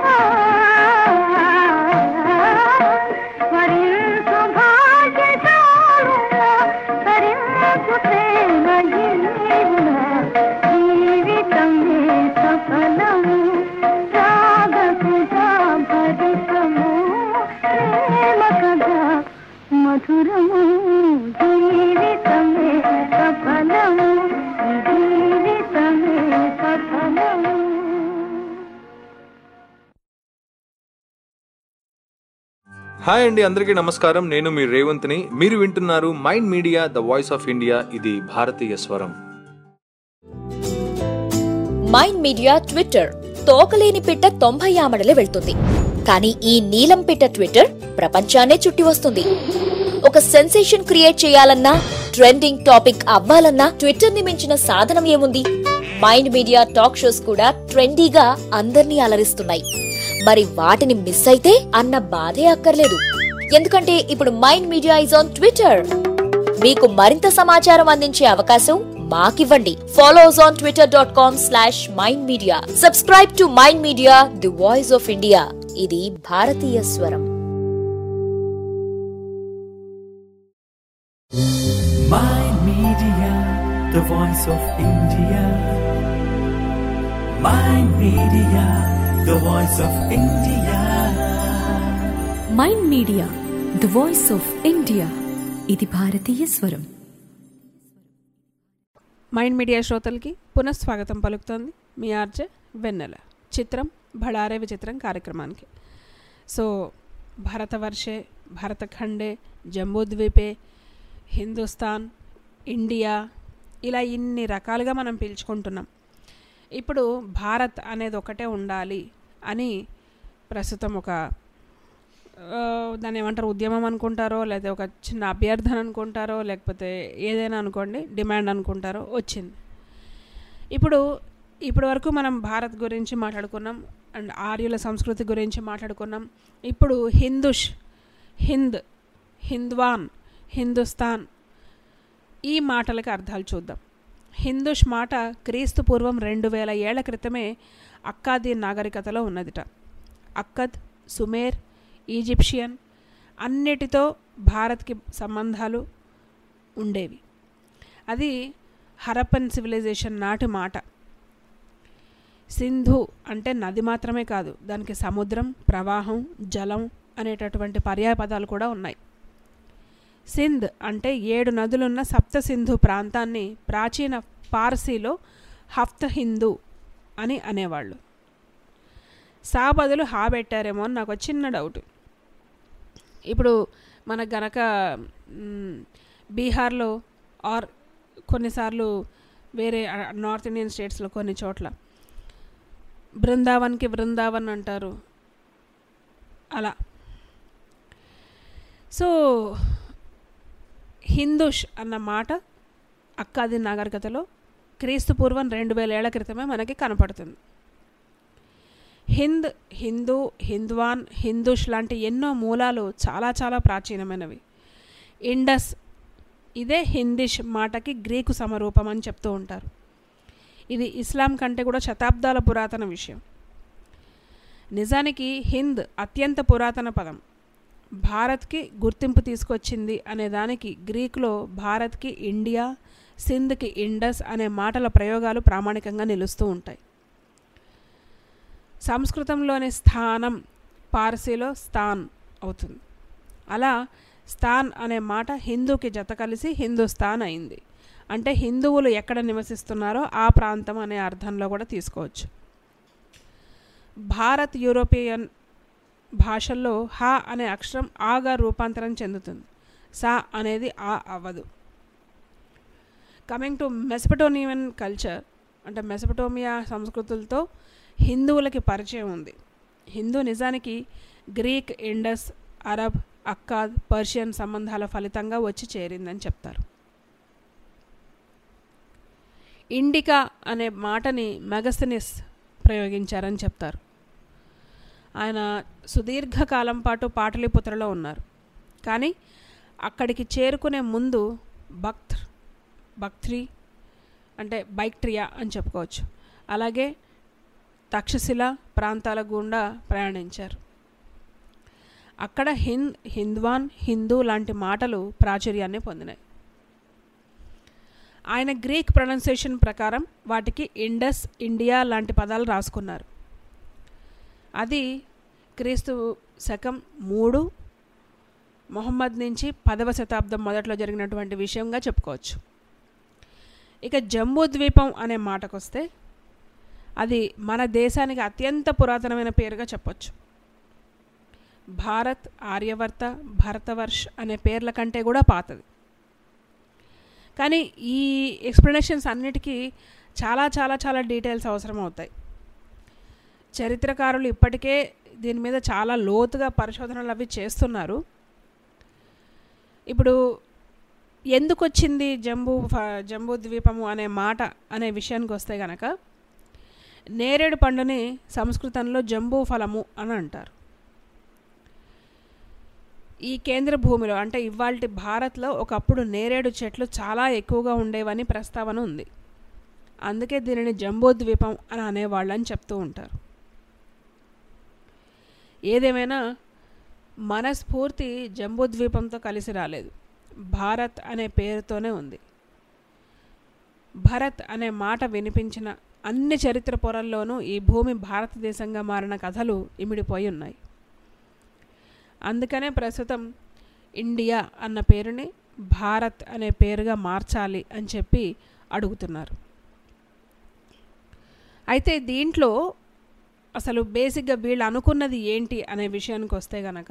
మరింత భాగ్యశాలుల తరింపు ప్రేమ జీవుల జీవితమే సఫలము రాగసుధా భరితము ప్రేమ కథ మధురము జీవితమే సఫలము జీవితమే సఫలము హాయ్ అండి అందరికీ నమస్కారం నేను మీ రేవంత్ని మీరు వింటున్నారు mind media the voice of India ఇది భారతీయ స్వరం మైండ్ మీడియా ట్విట్టర్ తోకలేని పిట్ట తొంభై ఆమడలే వెళ్తుంది కానీ ఈ నీలం పిట్ట ట్విట్టర్ ప్రపంచాన్నే చుట్టి వస్తుంది ఒక సెన్సేషన్ క్రియేట్ చేయాలన్నా ట్రెండింగ్ టాపిక్ అవ్వాలన్నా ట్విట్టర్ ని మించిన సాధనం ఏముంది మైండ్ మీడియా టాక్ షోస్ కూడా ట్రెండీగా అందర్నీ అలరిస్తున్నాయి మరి వాటిని మిస్ అయితే అన్న బాధే అక్కర్లేదు ఎందుకంటే ఇప్పుడు Mind Media is on Twitter మీకు మరింత సమాచారం అందించే అవకాశం మాకివ్వండి follow us on Twitter dot com slash Mind Media subscribe to Mind Media the voice of India ఇది భారతీయ స్వరం Mind Media, the voice of India. Mind Media, the voice of India. Mind media the voice of India ఇది భారతీయ స్వరం మైండ్ మీడియా శ్రోతలకి పునఃస్వాగతం పలుకుతోంది మీ ఆర్జే వెన్నెల చిత్రం భళారే విచిత్రం కార్యక్రమానికి సో భారతవర్షే భారతఖండే జంబూద్వీపే హిందుస్థాన్ ఇండియా ఇలా ఇన్ని రకాలుగా మనం పిలుచుకుంటున్నాం ఇప్పుడు భారత్ అనేది ఒకటే ఉండాలి అని ప్రస్తుతం ఒక ఆ, దాన్ని ఏమంటారు ఉద్యమం అనుకుంటారో లేకపోతే ఒక చిన్న అభ్యర్థన అనుకుంటారో లేకపోతే ఏదైనా అనుకోండి డిమాండ్ అనుకుంటారో వచ్చింది ఇప్పుడు ఇప్పటి వరకు మనం భారత్ గురించి మాట్లాడుకున్నాం అండ్ ఆర్యుల సంస్కృతి గురించి మాట్లాడుకున్నాం ఇప్పుడు హిందుష్ హింద్ హింద్వాన్ హిందుస్థాన్ ఈ మాటలకి అర్థాలు చూద్దాం హిందుష్ మాట క్రీస్తు పూర్వం రెండు వేల ఏళ్ల క్రితమే అక్కాదీ నాగరికతలో ఉన్నదిట అక్కద్ సుమేర్ ఈజిప్షియన్ అన్నిటితో భారత్కి సంబంధాలు ఉండేవి అది హరప్పన్ సివిలైజేషన్ నాటి మాట సింధు అంటే నది మాత్రమే కాదు దానికి సముద్రం ప్రవాహం జలం అనేటటువంటి పర్యాయ పదాలు కూడా ఉన్నాయి సింధ్ అంటే ఏడు నదులున్న సప్త సింధు ప్రాంతాన్ని ప్రాచీన పార్సీలో హఫ్త హిందూ అని అనేవాళ్ళు సా బదులు హా పెట్టారేమో అని నాకు ఒక చిన్న డౌట్ ఇప్పుడు మనకు గనక మ్, బీహార్లో ఆర్ కొన్నిసార్లు వేరే ఆ, నార్త్ ఇండియన్ స్టేట్స్లో కొన్ని చోట్ల బృందావన్కి బృందావన్ అంటారు అలా సో హిందూష్ అన్న మాట అక్కాది నాగరికతలో క్రీస్తు పూర్వం రెండు వేల ఏళ్ల క్రితమే మనకి కనపడుతుంది హింద్ హిందూ హింద్వాన్ హిందూష్ లాంటి ఎన్నో మూలాలు చాలా చాలా ప్రాచీనమైనవి ఇండస్ ఇదే హిందిష్ మాటకి గ్రీకు సమరూపం అని చెప్తూ ఉంటారు ఇది ఇస్లాం కంటే కూడా శతాబ్దాల పురాతన విషయం నిజానికి హింద్ అత్యంత పురాతన పదం భారత్కి గుర్తింపు తీసుకొచ్చింది అనే దానికి గ్రీకులో భారత్కి ఇండియా సింధ్కి ఇండస్ అనే మాటల ప్రయోగాలు ప్రామాణికంగా నిలుస్తూ ఉంటాయి సంస్కృతంలోని స్థానం పార్సీలో స్థాన్ అవుతుంది అలా స్థాన్ అనే మాట హిందూకి జత కలిసి హిందుస్థాన్ అయింది అంటే హిందువులు ఎక్కడ నివసిస్తున్నారో ఆ ప్రాంతం అనే అర్థంలో కూడా తీసుకోవచ్చు భారత్ యూరోపియన్ భాషల్లో హ అనే అక్షరం ఆగా రూపాంతరం చెందుతుంది సా అనేది ఆ అవ్వదు కమింగ్ టు మెసపటోనియన్ కల్చర్ అంటే మెసపటోమియా సంస్కృతులతో హిందువులకి పరిచయం ఉంది హిందూ నిజానికి Greek Indus Arab Akkad Persian సంబంధాల ఫలితంగా వచ్చి చేరిందని చెప్తారు ఇండికా అనే మాటని మెగస్థనిస్ ప్రయోగించారని చెప్తారు ఆయన సుదీర్ఘకాలం పాటు పాటలీపుత్రలో ఉన్నారు కానీ అక్కడికి చేరుకునే ముందు భక్త్ భక్త్రి అంటే బైక్ట్రియా అని చెప్పుకోవచ్చు అలాగే తక్షశిల ప్రాంతాల గుండా ప్రయాణించారు అక్కడ హింద్ హింద్వాన్ హిందూ లాంటి మాటలు ప్రాచుర్యాన్ని పొందినాయి ఆయన గ్రీక్ ప్రొనౌన్సియేషన్ ప్రకారం వాటికి ఇండస్ ఇండియా లాంటి పదాలు రాసుకున్నారు అది క్రీస్తు శకం మూడు మొహమ్మద్ నుంచి పదవ శతాబ్దం మొదట్లో జరిగినటువంటి విషయంగా చెప్పుకోవచ్చు ఇక జంబూ ద్వీపం అనే మాటకొస్తే అది మన దేశానికి అత్యంత పురాతనమైన పేరుగా చెప్పొచ్చు భారత్ ఆర్యవర్త భరతవర్ష్ అనే పేర్ల కంటే కూడా పాతది కానీ ఈ ఎక్స్ప్లెనేషన్స్ అన్నిటికీ చాలా చాలా చాలా డీటెయిల్స్ అవసరం అవుతాయి చరిత్రకారులు ఇప్పటికే దీని మీద చాలా లోతుగా పరిశోధనలు అవి చేస్తున్నారు ఇప్పుడు ఎందుకు వచ్చింది జంబూ ఫ- జంబూ ద్వీపము అనే మాట అనే విషయానికి వస్తే గనక నేరేడు పండుని సంస్కృతంలో జంబూ ఫలము అని అంటారు ఈ కేంద్ర భూమిలో అంటే ఇవాల్టి భారత్లో ఒకప్పుడు నేరేడు చెట్లు చాలా ఎక్కువగా ఉండేవని ప్రస్తావన ఉంది అందుకే దీనిని జంబూ ద్వీపం అని అనేవాళ్ళని చెప్తూ ఉంటారు ఏదేమైనా మన స్ఫూర్తి జంబూ ద్వీపంతో కలిసి రాలేదు భారత్ అనే పేరుతోనే ఉంది భరత్ అనే మాట వినిపించిన అన్ని చరిత్ర పొరల్లోనూ ఈ భూమి భారతదేశంగా మారిన కథలు ఇమిడిపోయి ఉన్నాయి అందుకనే ప్రస్తుతం ఇండియా అన్న పేరుని భారత్ అనే పేరుగా మార్చాలి అని చెప్పి అడుగుతున్నారు అయితే దీంట్లో అసలు బేసిక్గా వీళ్ళు అనుకున్నది ఏంటి అనే విషయానికి వస్తే గనక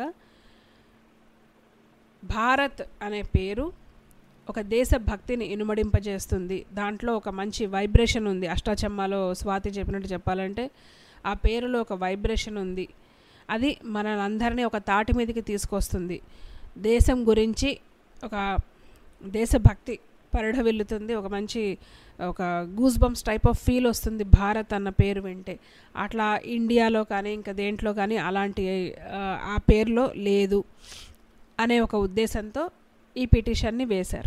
భారత్ అనే పేరు ఒక దేశ భక్తిని ఇనుమడింపజేస్తుంది దాంట్లో ఒక మంచి వైబ్రేషన్ ఉంది అష్టాచమ్మాలో స్వాతి చెప్పినట్టు చెప్పాలంటే ఆ పేరులో ఒక వైబ్రేషన్ ఉంది అది మనందరినీ ఒక తాటి మీదకి తీసుకొస్తుంది దేశం గురించి ఒక దేశభక్తి పరిఢవిల్లుతుంది ఒక మంచి ఒక goose bumps type of feel వస్తుంది భారత్ అన్న పేరు వింటే అట్లా ఇండియాలో కానీ ఇంకా దేంట్లో కానీ అలాంటి ఆ, ఆ పేరులో లేదు అనే ఒక ఉద్దేశంతో ఈ పిటిషన్ని వేశారు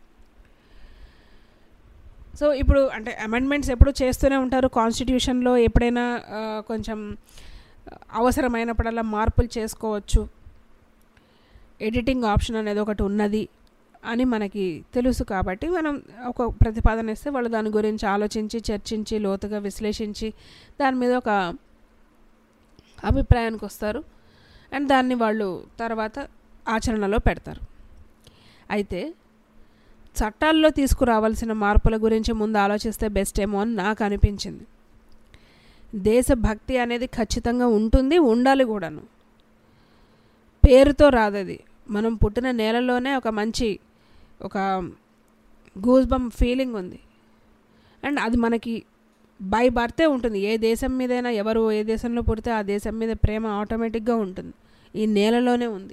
సో ఇప్పుడు అంటే అమెండ్మెంట్స్ ఎప్పుడు చేస్తూనే ఉంటారు కాన్స్టిట్యూషన్లో ఎప్పుడైనా ఆ, కొంచెం అవసరమైనప్పుడల్లా మార్పులు చేసుకోవచ్చు ఎడిటింగ్ ఆప్షన్ అనేది ఒకటి ఉన్నది అని మనకి తెలుసు కాబట్టి మనం ఒక ప్రతిపాదన ఇస్తే వాళ్ళు దాని గురించి ఆలోచించి చర్చించి లోతుగా విశ్లేషించి దాని మీద ఒక అభిప్రాయానికి వస్తారు అండ్ దాన్ని వాళ్ళు తర్వాత ఆచరణలో పెడతారు అయితే చట్టాల్లో తీసుకురావాల్సిన మార్పుల గురించి ముందు ఆలోచిస్తే బెస్ట్ ఏమో అని నాకు అనిపించింది దేశభక్తి అనేది ఖచ్చితంగా ఉంటుంది ఉండాలి కూడాను పేరుతో రాదది మనం పుట్టిన నేలలోనే ఒక మంచి ఒక గూస్ బమ్ ఫీలింగ్ ఉంది అండ్ అది మనకి బై బర్తే ఉంటుంది ఏ దేశం మీదైనా ఎవరు ఏ దేశంలో పుడితే ఆ దేశం మీద ప్రేమ ఆటోమేటిక్గా ఉంటుంది ఈ నేలలోనే ఉంది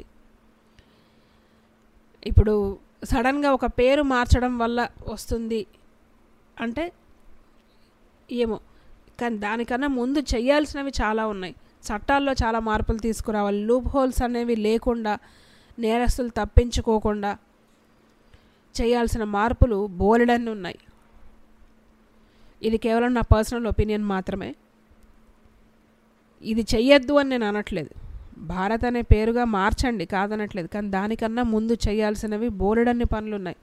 ఇప్పుడు సడన్గా ఒక పేరు మార్చడం వల్ల వస్తుంది అంటే ఏమో కానీ దానికన్నా ముందు చేయాల్సినవి చాలా ఉన్నాయి చట్టాల్లో చాలా మార్పులు తీసుకురావాలి లూప్ హోల్స్ అనేవి లేకుండా నేరస్తులు తప్పించుకోకుండా చేయాల్సిన మార్పులు బోలెడన్ని ఉన్నాయి ఇది కేవలం నా పర్సనల్ ఒపీనియన్ మాత్రమే ఇది చెయ్యొద్దు అని నేను అనట్లేదు భారత్ అనే పేరుగా మార్చండి కాదనట్లేదు కానీ దానికన్నా ముందు చేయాల్సినవి బోలెడన్ని పనులు ఉన్నాయి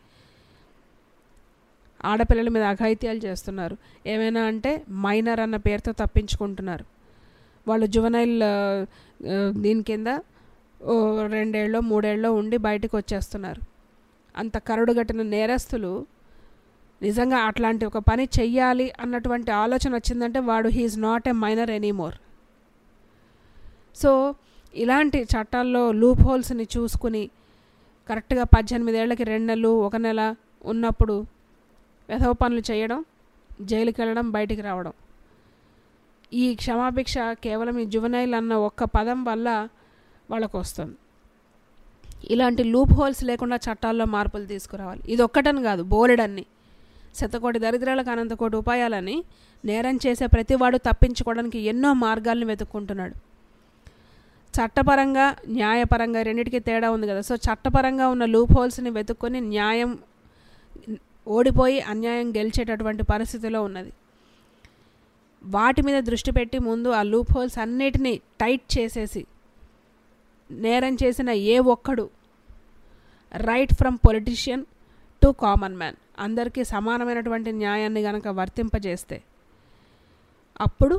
ఆడపిల్లల మీద అఘాయిత్యాలు చేస్తున్నారు ఏమైనా అంటే మైనర్ అన్న పేరుతో తప్పించుకుంటున్నారు వాళ్ళు జువనైల్ దీని కింద ఓ రెండేళ్ళలో మూడేళ్ళలో ఉండి బయటకు వచ్చేస్తున్నారు అంత కరడుగట్టిన నేరస్తులు నిజంగా అట్లాంటి ఒక పని చెయ్యాలి అన్నటువంటి ఆలోచన వచ్చిందంటే వాడు he is not a minor anymore so ఇలాంటి చట్టాల్లో లూప్ హోల్స్ని చూసుకుని కరెక్ట్గా పద్దెనిమిదేళ్లకి రెండు నెలలు ఒక నెల ఉన్నప్పుడు వెధవ పనులు చేయడం జైలుకి వెళ్ళడం బయటికి రావడం ఈ క్షమాభిక్ష కేవలం ఈ జువనైల్ అన్న ఒక్క పదం వల్ల వాళ్ళకు వస్తుంది ఇలాంటి లూప్ హోల్స్ లేకుండా చట్టాల్లో మార్పులు తీసుకురావాలి ఇది ఒక్కటని కాదు బోలెడన్ని శతకోటి దరిద్రాలకు అనంతకోటి ఉపాయాలని నేరం చేసే ప్రతివాడు తప్పించుకోవడానికి ఎన్నో మార్గాలను వెతుక్కుంటున్నాడు చట్టపరంగా న్యాయపరంగా రెండింటికి తేడా ఉంది కదా సో చట్టపరంగా ఉన్న లూప్ హోల్స్ని వెతుక్కొని న్యాయం ఓడిపోయి అన్యాయం గెలిచేటటువంటి పరిస్థితిలో ఉన్నది వాటి మీద దృష్టి పెట్టి ముందు ఆ లూప్ హోల్స్ అన్నిటినీ టైట్ చేసేసి నేరం చేసిన ఏ ఒక్కడు right from politician to common man అందరికీ సమానమైనటువంటి న్యాయాన్ని గనక వర్తింపజేస్తే అప్పుడు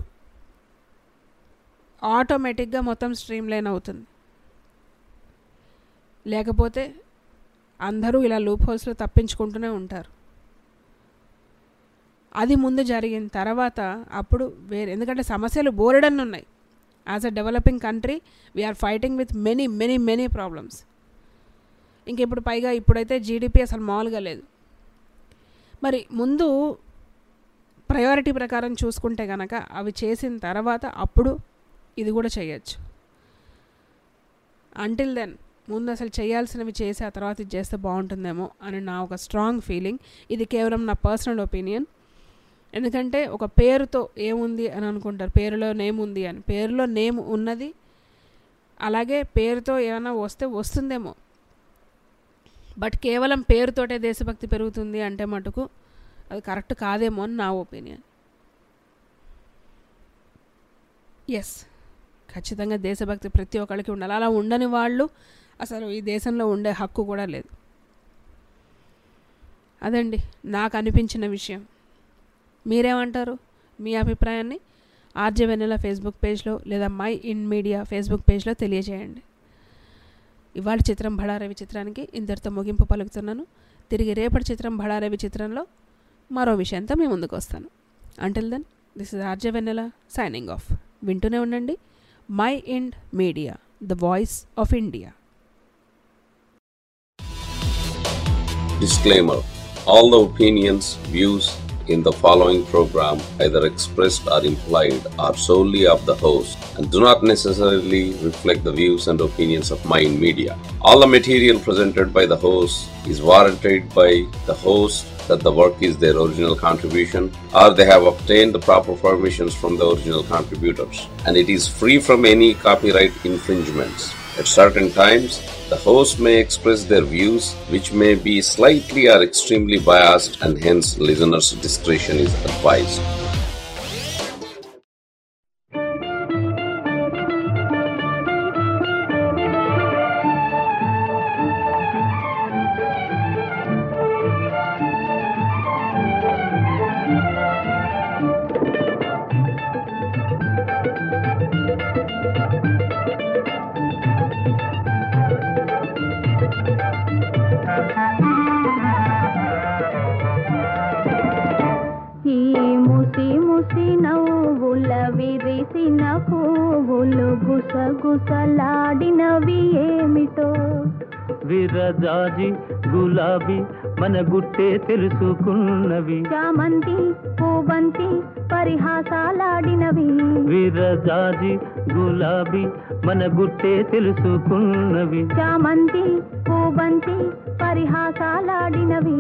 ఆటోమేటిక్గా మొత్తం స్ట్రీమ్ లైన్ అవుతుంది లేకపోతే అందరూ ఇలా లూప్ హోల్స్లో తప్పించుకుంటూనే ఉంటారు అది ముందు జరిగిన తర్వాత అప్పుడు వేరే ఎందుకంటే సమస్యలు బోలెడన్ని ఉన్నాయి as a developing country we are fighting with many many many problems ఇంక ఇప్పుడు పైగా ఇప్పుడైతే జీడిపి అసలు మామూలుగా లేదు మరి ముందు ప్రయారిటీ ప్రకారం చూసుకుంటే కనుక అవి చేసిన తర్వాత అప్పుడు ఇది కూడా చేయొచ్చు అంటిల్ దెన్ ముందు అసలు చేయాల్సినవి చేసి ఆ తర్వాత ఇది చేస్తే బాగుంటుందేమో అని నా ఒక స్ట్రాంగ్ ఫీలింగ్ ఇది కేవలం నా పర్సనల్ ఒపీనియన్ ఎందుకంటే ఒక పేరుతో ఏముంది అని అనుకుంటారు పేరులో నేమ్ ఉంది అని పేరులో నేమ్ ఉన్నది అలాగే పేరుతో ఏమైనా వస్తే వస్తుందేమో బట్ కేవలం పేరుతోటే దేశభక్తి పెరుగుతుంది అంటే మటుకు అది కరెక్ట్ కాదేమో అని నా ఒపీనియన్ ఎస్ ఖచ్చితంగా దేశభక్తి ప్రతి ఒక్కరికి ఉండాలి అలా ఉండని వాళ్ళు అసలు ఈ దేశంలో ఉండే హక్కు కూడా లేదు అదండి నాకు అనిపించిన విషయం మీరేమంటారు మీ అభిప్రాయాన్ని ఆర్జే వెన్నెల ఫేస్బుక్ పేజ్లో లేదా మై ఇన్ మీడియా ఫేస్బుక్ పేజ్లో తెలియజేయండి ఇవాళ చిత్రం బడారవి చిత్రానికి ఇంతటితో ముగింపు పలుకుతున్నాను తిరిగి రేపటి చిత్రం బడారవి చిత్రంలో మరో విషయంతో మీ ముందుకు వస్తాను until then this is RJ Vennela signing off వింటూనే ఉండండి Mind Media the voice of India Disclaimer All the opinions, views in the following program, either expressed or implied, are solely of the host and do not necessarily reflect the views and opinions of Mind Media. All the material presented by the host is warranted by the host that the work is their original contribution or they have obtained the proper permissions from the original contributors and it is free from any copyright infringements. At certain times, the host may express their views which may be slightly or extremely biased and hence listeners' discretion is advised. ఈ ముసి ముసి నవ్వుల విరిసిన పువ్వులు గుసగుసలాడినవి ఏమిటో విరజాజి గులాబీ మన గుట్టే తెలుసుకున్నవి చామంతి పూబంతి పరిహాసాలాడినవి విరజాజి గులాబీ మన గుట్టే తెలుసుకున్నవి చామంతి పూబంతి పరిహాసాలాడినవి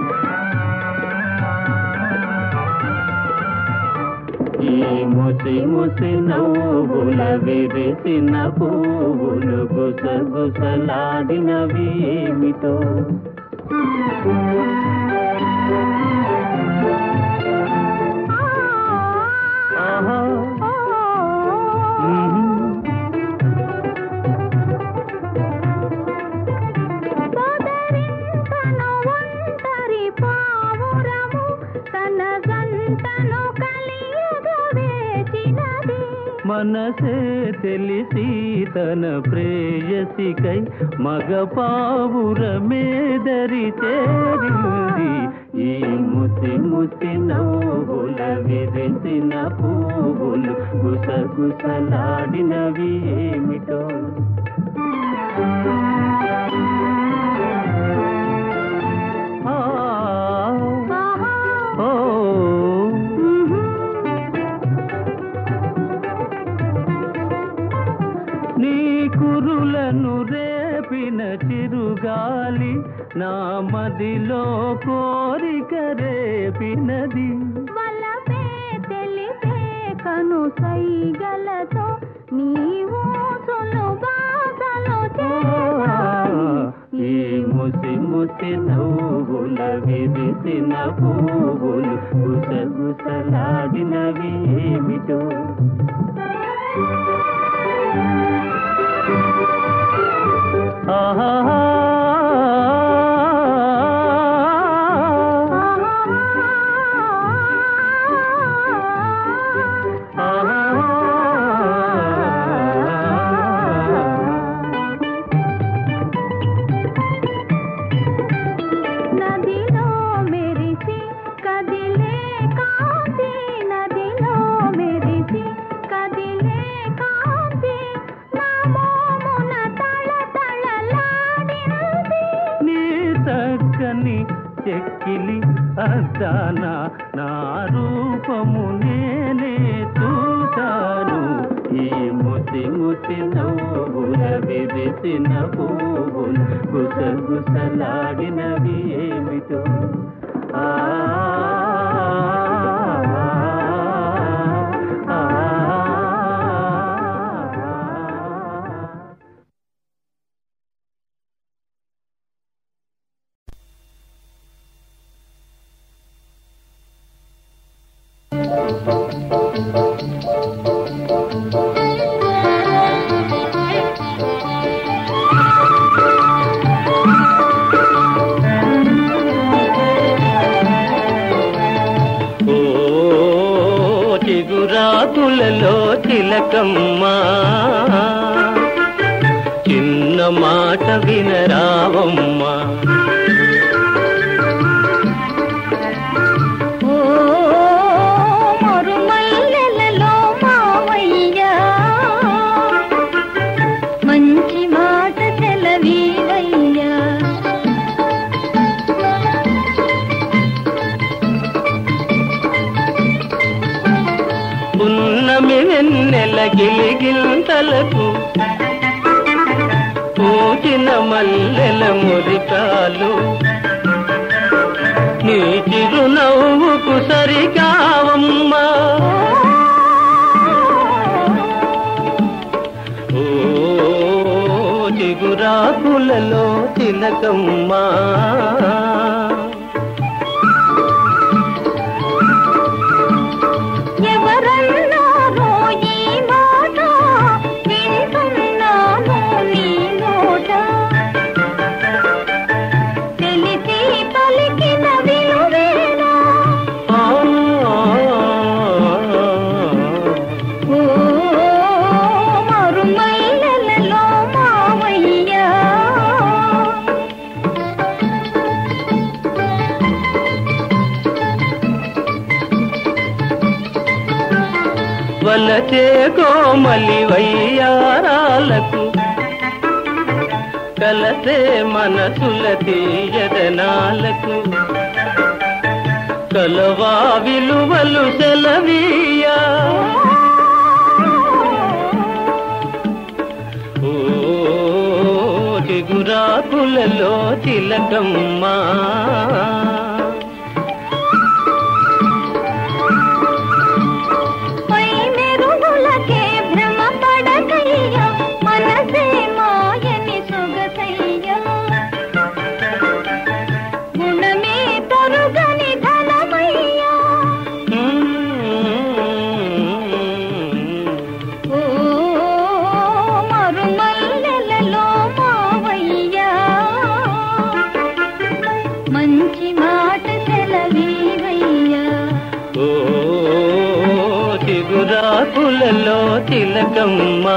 ఈ ముసి ముసి నవ్వుల విరిసిన పువ్వులు గుసగుసలాడినవి ఏమిటో ఆహా మ్మ్. సోదరింతను ఒంటరి పావురము తన జంటను కలియగా వేచినది మనసే తెలిసి తన ప్రేయసికై మగ పావురమేదరి చేరింది ఈ ముసి ముసి నవ్వుల విరిసిన పువ్వులు గుసగుసలాడినవి ఏమిటో ఆ, ఓ నీ కురులను రేపిన చిరుగాలి నా మదిలో కోరిక రేపినది వలపే తెలిపే కను సైగలతో నీవు సులుబాసలు చేసాయి ఈ ముసి ముసి నవ్వుల విరిసిన పువ్వులు గుసగుసలాడినవి ఏమిటో ఆహా నదిలో మెరిసి కదిలే కాంతి నదిలో మెరిసి కదిలే కాంతి నా మోమున తళ తళలాడినది నీ చక్కని చెక్కిలి అద్దాన నా రూపము నేనే చూశాను ఈ ముసి ముసి నవ్వుల విరిసిన పువ్వులు గుసగుసలాడినవి ఏమిటో ఆ ఆ, ఆ. ఓ చిగురాకులలో తిలకమ్మా చిన్న మాట వినరావమ్మా ఓ మరుమల్లెలలో మావయ్యా మంచి మాట సెలవీవయ్యా పున్నమి వెన్నెల గిలిగింతలకు పూచిన మల్లెల మురికాలు నీ చిరునవ్వుకు సరికావమ్మా ఓ చిగురాకులలో తిలకమ్మా ఎవరన్నారో ఈ మాట వింటున్నాను నీ నోట తెలిసి పలికిన విలువేనా ఆ, ఓ మరుమల్లెలలో మావయ్యా వలచే కోమలి వయ్యారాలకు కలసే మనసుల తీయదనాలకు కలవా విలువలు సెలవీయా ఓ చిగురాకులలో తిలకమ్మా పై మెరుగులకే భ్రమ పడకయ్యా మనసే మాయని సొగసయ్యా గుణమే తరుగని ధనమయ్యా ఓ మరుమల్లెలలో మావయ్యా మంచి మాట సెలవీవయ్యా ఓ చిగురాకులలో తిలకమ్మా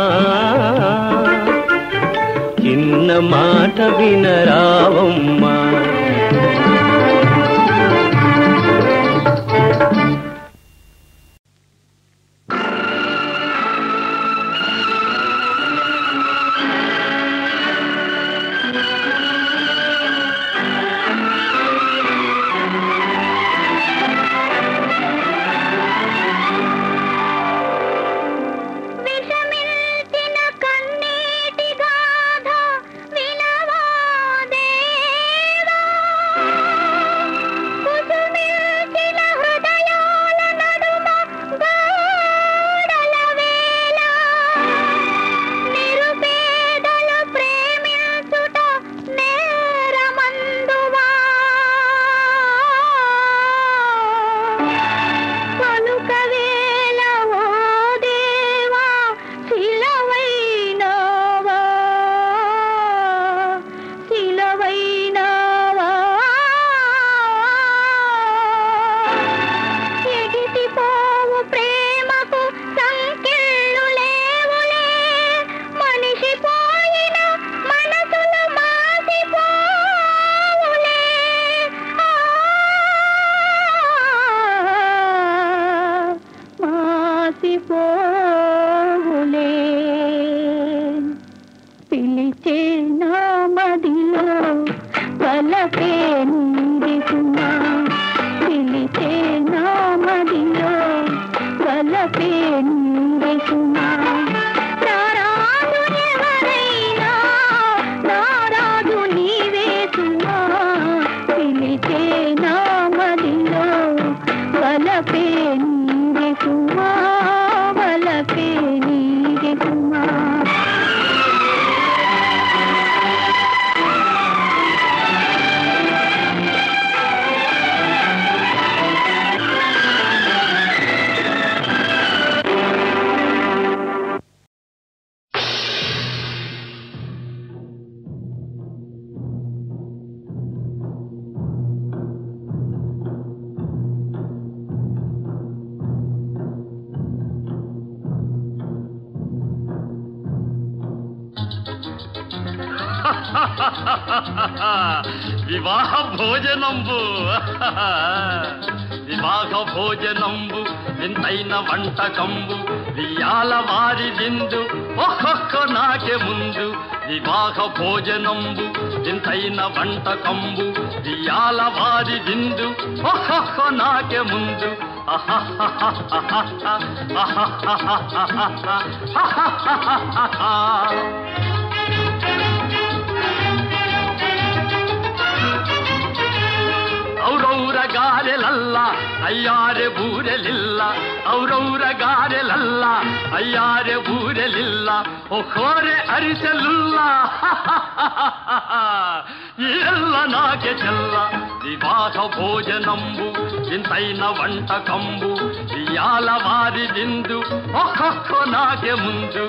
చిన్న మాట వినరావమ్మా విషమిల్చిన కన్నీటి గాథ వినవా దేవా కుసుమిల్చిన హృదయాల నడుమ గోడల వేళ నిరుపేదలు ప్రేమించుట నేరమందువా పలుకవేల ఓ దేవా శిలవైనవా శిలవైనవా ఎగిసిపోవు ప్రేమకు సంకెళ్ళు లేవులే మనిషి పోయిన మనసులు మాసిపోవులే మాసిపోవులే పిలిచే నా మదిలో పలకే నిందికున్నా పిలిచే నా మదిలో పలకే నిందికున్నా నారాజు ఎవరైనా నారాజు నీవే సుమా పిలిచే నా మదిలో వలపే నీరే సుమా వలపే నీరే సుమా వివాహ భోజనంబు వివాహ భోజనంబు వింతైన వంటకంబు వియాల వారి విందు ఒక్కొక్క నాకే ముందు వివాహ భోజనంబు వింతైన వంటకంబు వియాల వారి విందు ఒక్కొక్క నాకే ముందు ಔರೌರ ಗಾರೆಲಲ್ಲ ಅಯ್ಯಾರೆ ಬೂರೆಲಿಲ್ಲ ಔರೌರ ಗಾರೆಲಲ್ಲ ಅಯ್ಯಾರೆ ಬೂರೆಲಿಲ್ಲ ಒಖೋರೆ ಅರಿಸಲಿಲ್ಲ ಎಲ್ಲ ನಾಕೆ ಚೆಲ್ಲ ವಿವಾಹ ಭೋಜನಂಬು ಇಂತೈನ వంటకంబు ఇయాల వారి విందు ఒక్కొక్క నాకే ముందు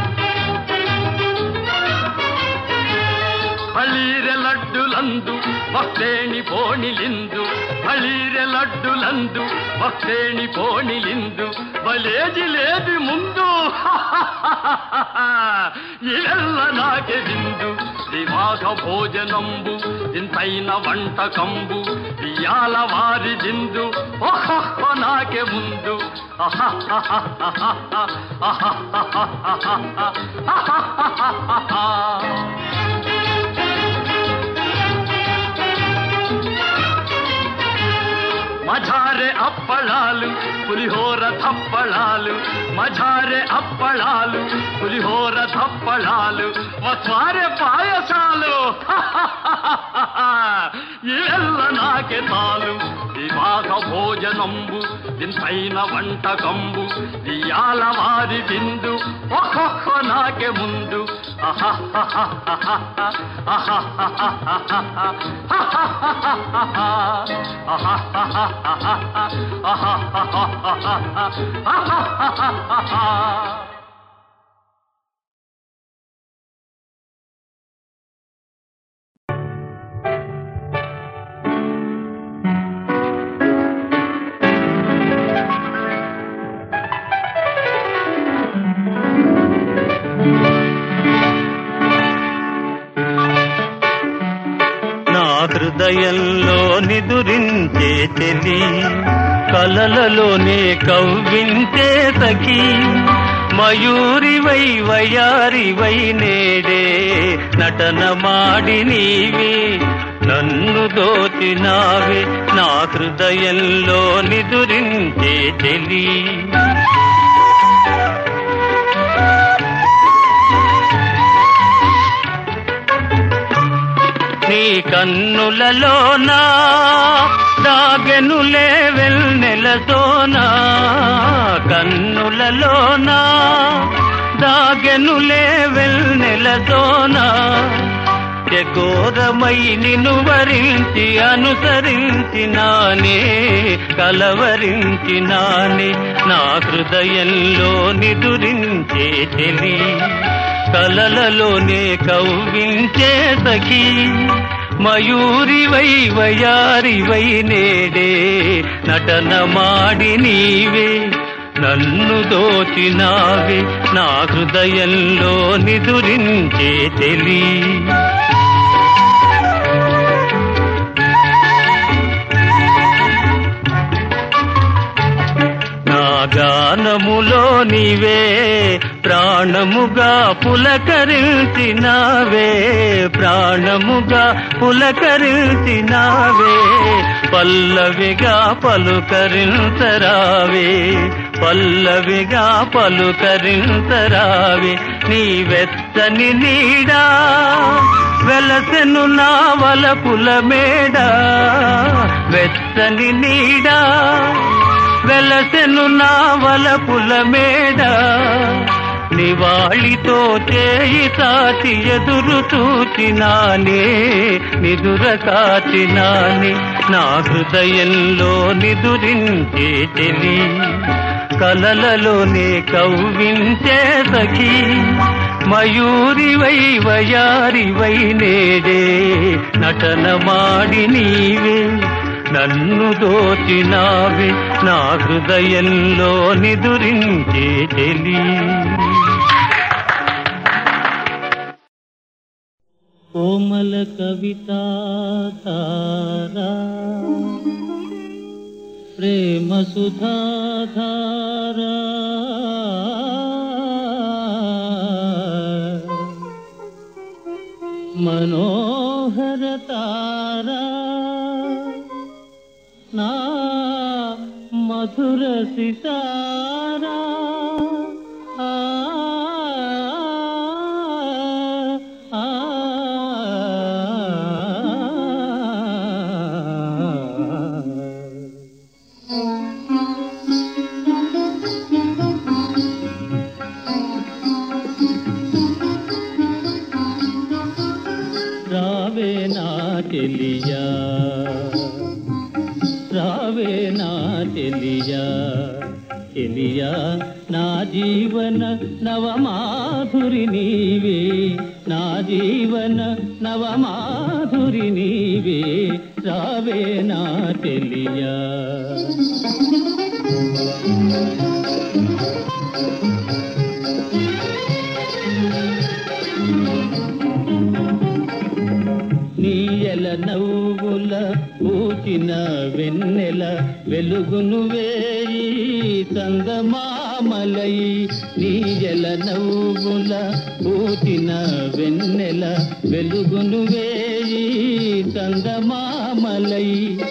బళీరె లడ్డులందు ಭಕ್ತೇಣಿ ಪೋಣಿಲಿಂದು ಬಳೀರೆ ಲಡ್ಡುలందు భక్తేణి పోణిలిందు బలేజి లేది ముందు ఇవెల్ల నాకే విందు దివాస భోజనంబు ఇంతైన వంటకంబు ఇయాల వారి దిందు ఓహో నాకే ముందు మఝారే అప్పళాలు పులిహోర తప్పళాలు మఝారే అప్పళాలు పులిహోర తప్పళాలు మస్వారే పాయసాలు ఇవెల్ల నాకే తాలు వివాహ భోజనంబు ఇంతైన వంటకంబు ఇయాల వారి విందు ఒక్కొక్క నాకే ముందు నా హృదయంలో నిదురించే తెలి కలలలోనే కవ్వించే సఖి మయూరివై వయారివై నేడే నటన మాడి నీవే నన్ను దోచినావే నా హృదయంలో నిదురించే తెలి నీ కన్నులలోనా దాగెనులే వెన్నెలతోనా కన్నులలోనా దాగెనులే వెన్నెలతోనా చకోరమై నిన్ను వరించి అనుసరించినానే కలవరించినానే నా హృదయంలో నిదురించే తెలి కలలలోనే కవ్వించే సఖీ మయూరివై వయారివై నేడే నటన మాడి నీవే నన్ను దోచినావే నా హృదయంలో నిదురించే తెలి నా గానములో నీవే ప్రాణముగా పులకరించినావే ప్రాణముగా పులకరించినావే పల్లవిగా పలుకరించరావే పల్లవిగా పలుకరించరావే నీ వెచ్చని నీడా వెలసెను నా వలపుల మేడ వెచ్చని నీడా వెలసెను నా వలపుల మేడ నివాళితో చేయి తాచి ఎదురు చూచినానే నిదుర కాచినానే నా హృదయంలో నిదురించే తెలి కలలలోనే కవ్వించే సఖీ మయూరివై వయారివై నేడే నటన మాడి నీవే నన్ను దోచినావే నా హృదయంలో నిదురించే తెలి కోమల కవితా తారా ప్రేమ సుధాధారా మనోహర తారా నా మధుర సితారా ఆ, ఆ, రావే నా చెలియా రావే నా చెలియా చెలియా నా జీవన నవమాధురి నీవే నా జీవన నవమాధురి నీవే రావే నా చెలియా నీయల నవ్వుల పూచిన వెన్నెల వెలుగును వేయి చందమామలై నీయల నవ్వుల పూచిన వెన్నెల వెలుగును వేయి చందమామలై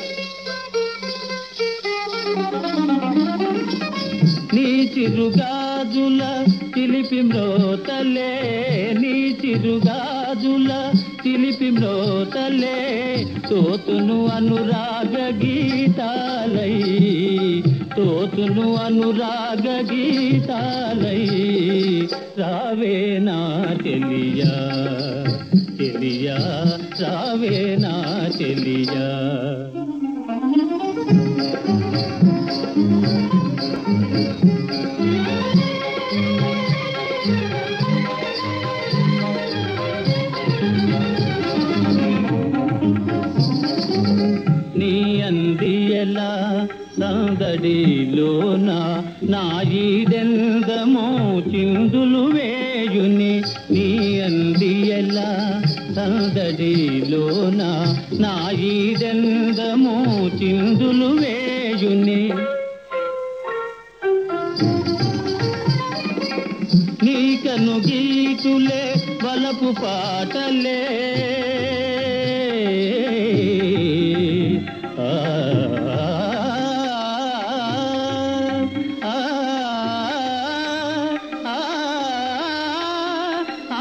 నీ చిరుగాజుల చిలిపి మ్రోతలే నీ చిరుగాజుల చిలిపి మ్రోతలే తోతును అనురాగ గీతాలై తోతును అనురాగ గీతాలై రావే నా చెలియా చెలియా రావే నా చెలియా నీ అందియలా సందడిలోన నాయిదెందమో చిందులు వేయుని నీ అందియలా సందడిలోన నాయిదెందమో చిందులు వేయుని నీ కను గీతులే వలపు పాటలే ఆ, ఆ, ఆ, ఆ,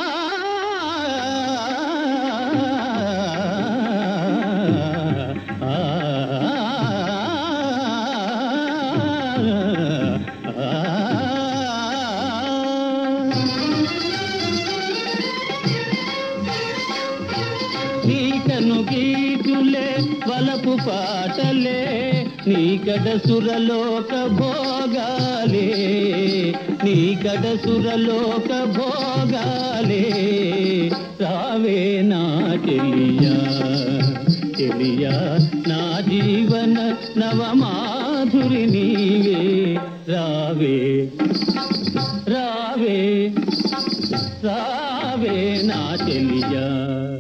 నీకను గీతులే వలపు పాటలే నీకడ సురలోక భోగాలే నీకడ సురలోక భోగాలే రావే నా చెలియా చెలియా నా జీవన నవమాధురి నీవే రావే రావే రావే నా చెలియా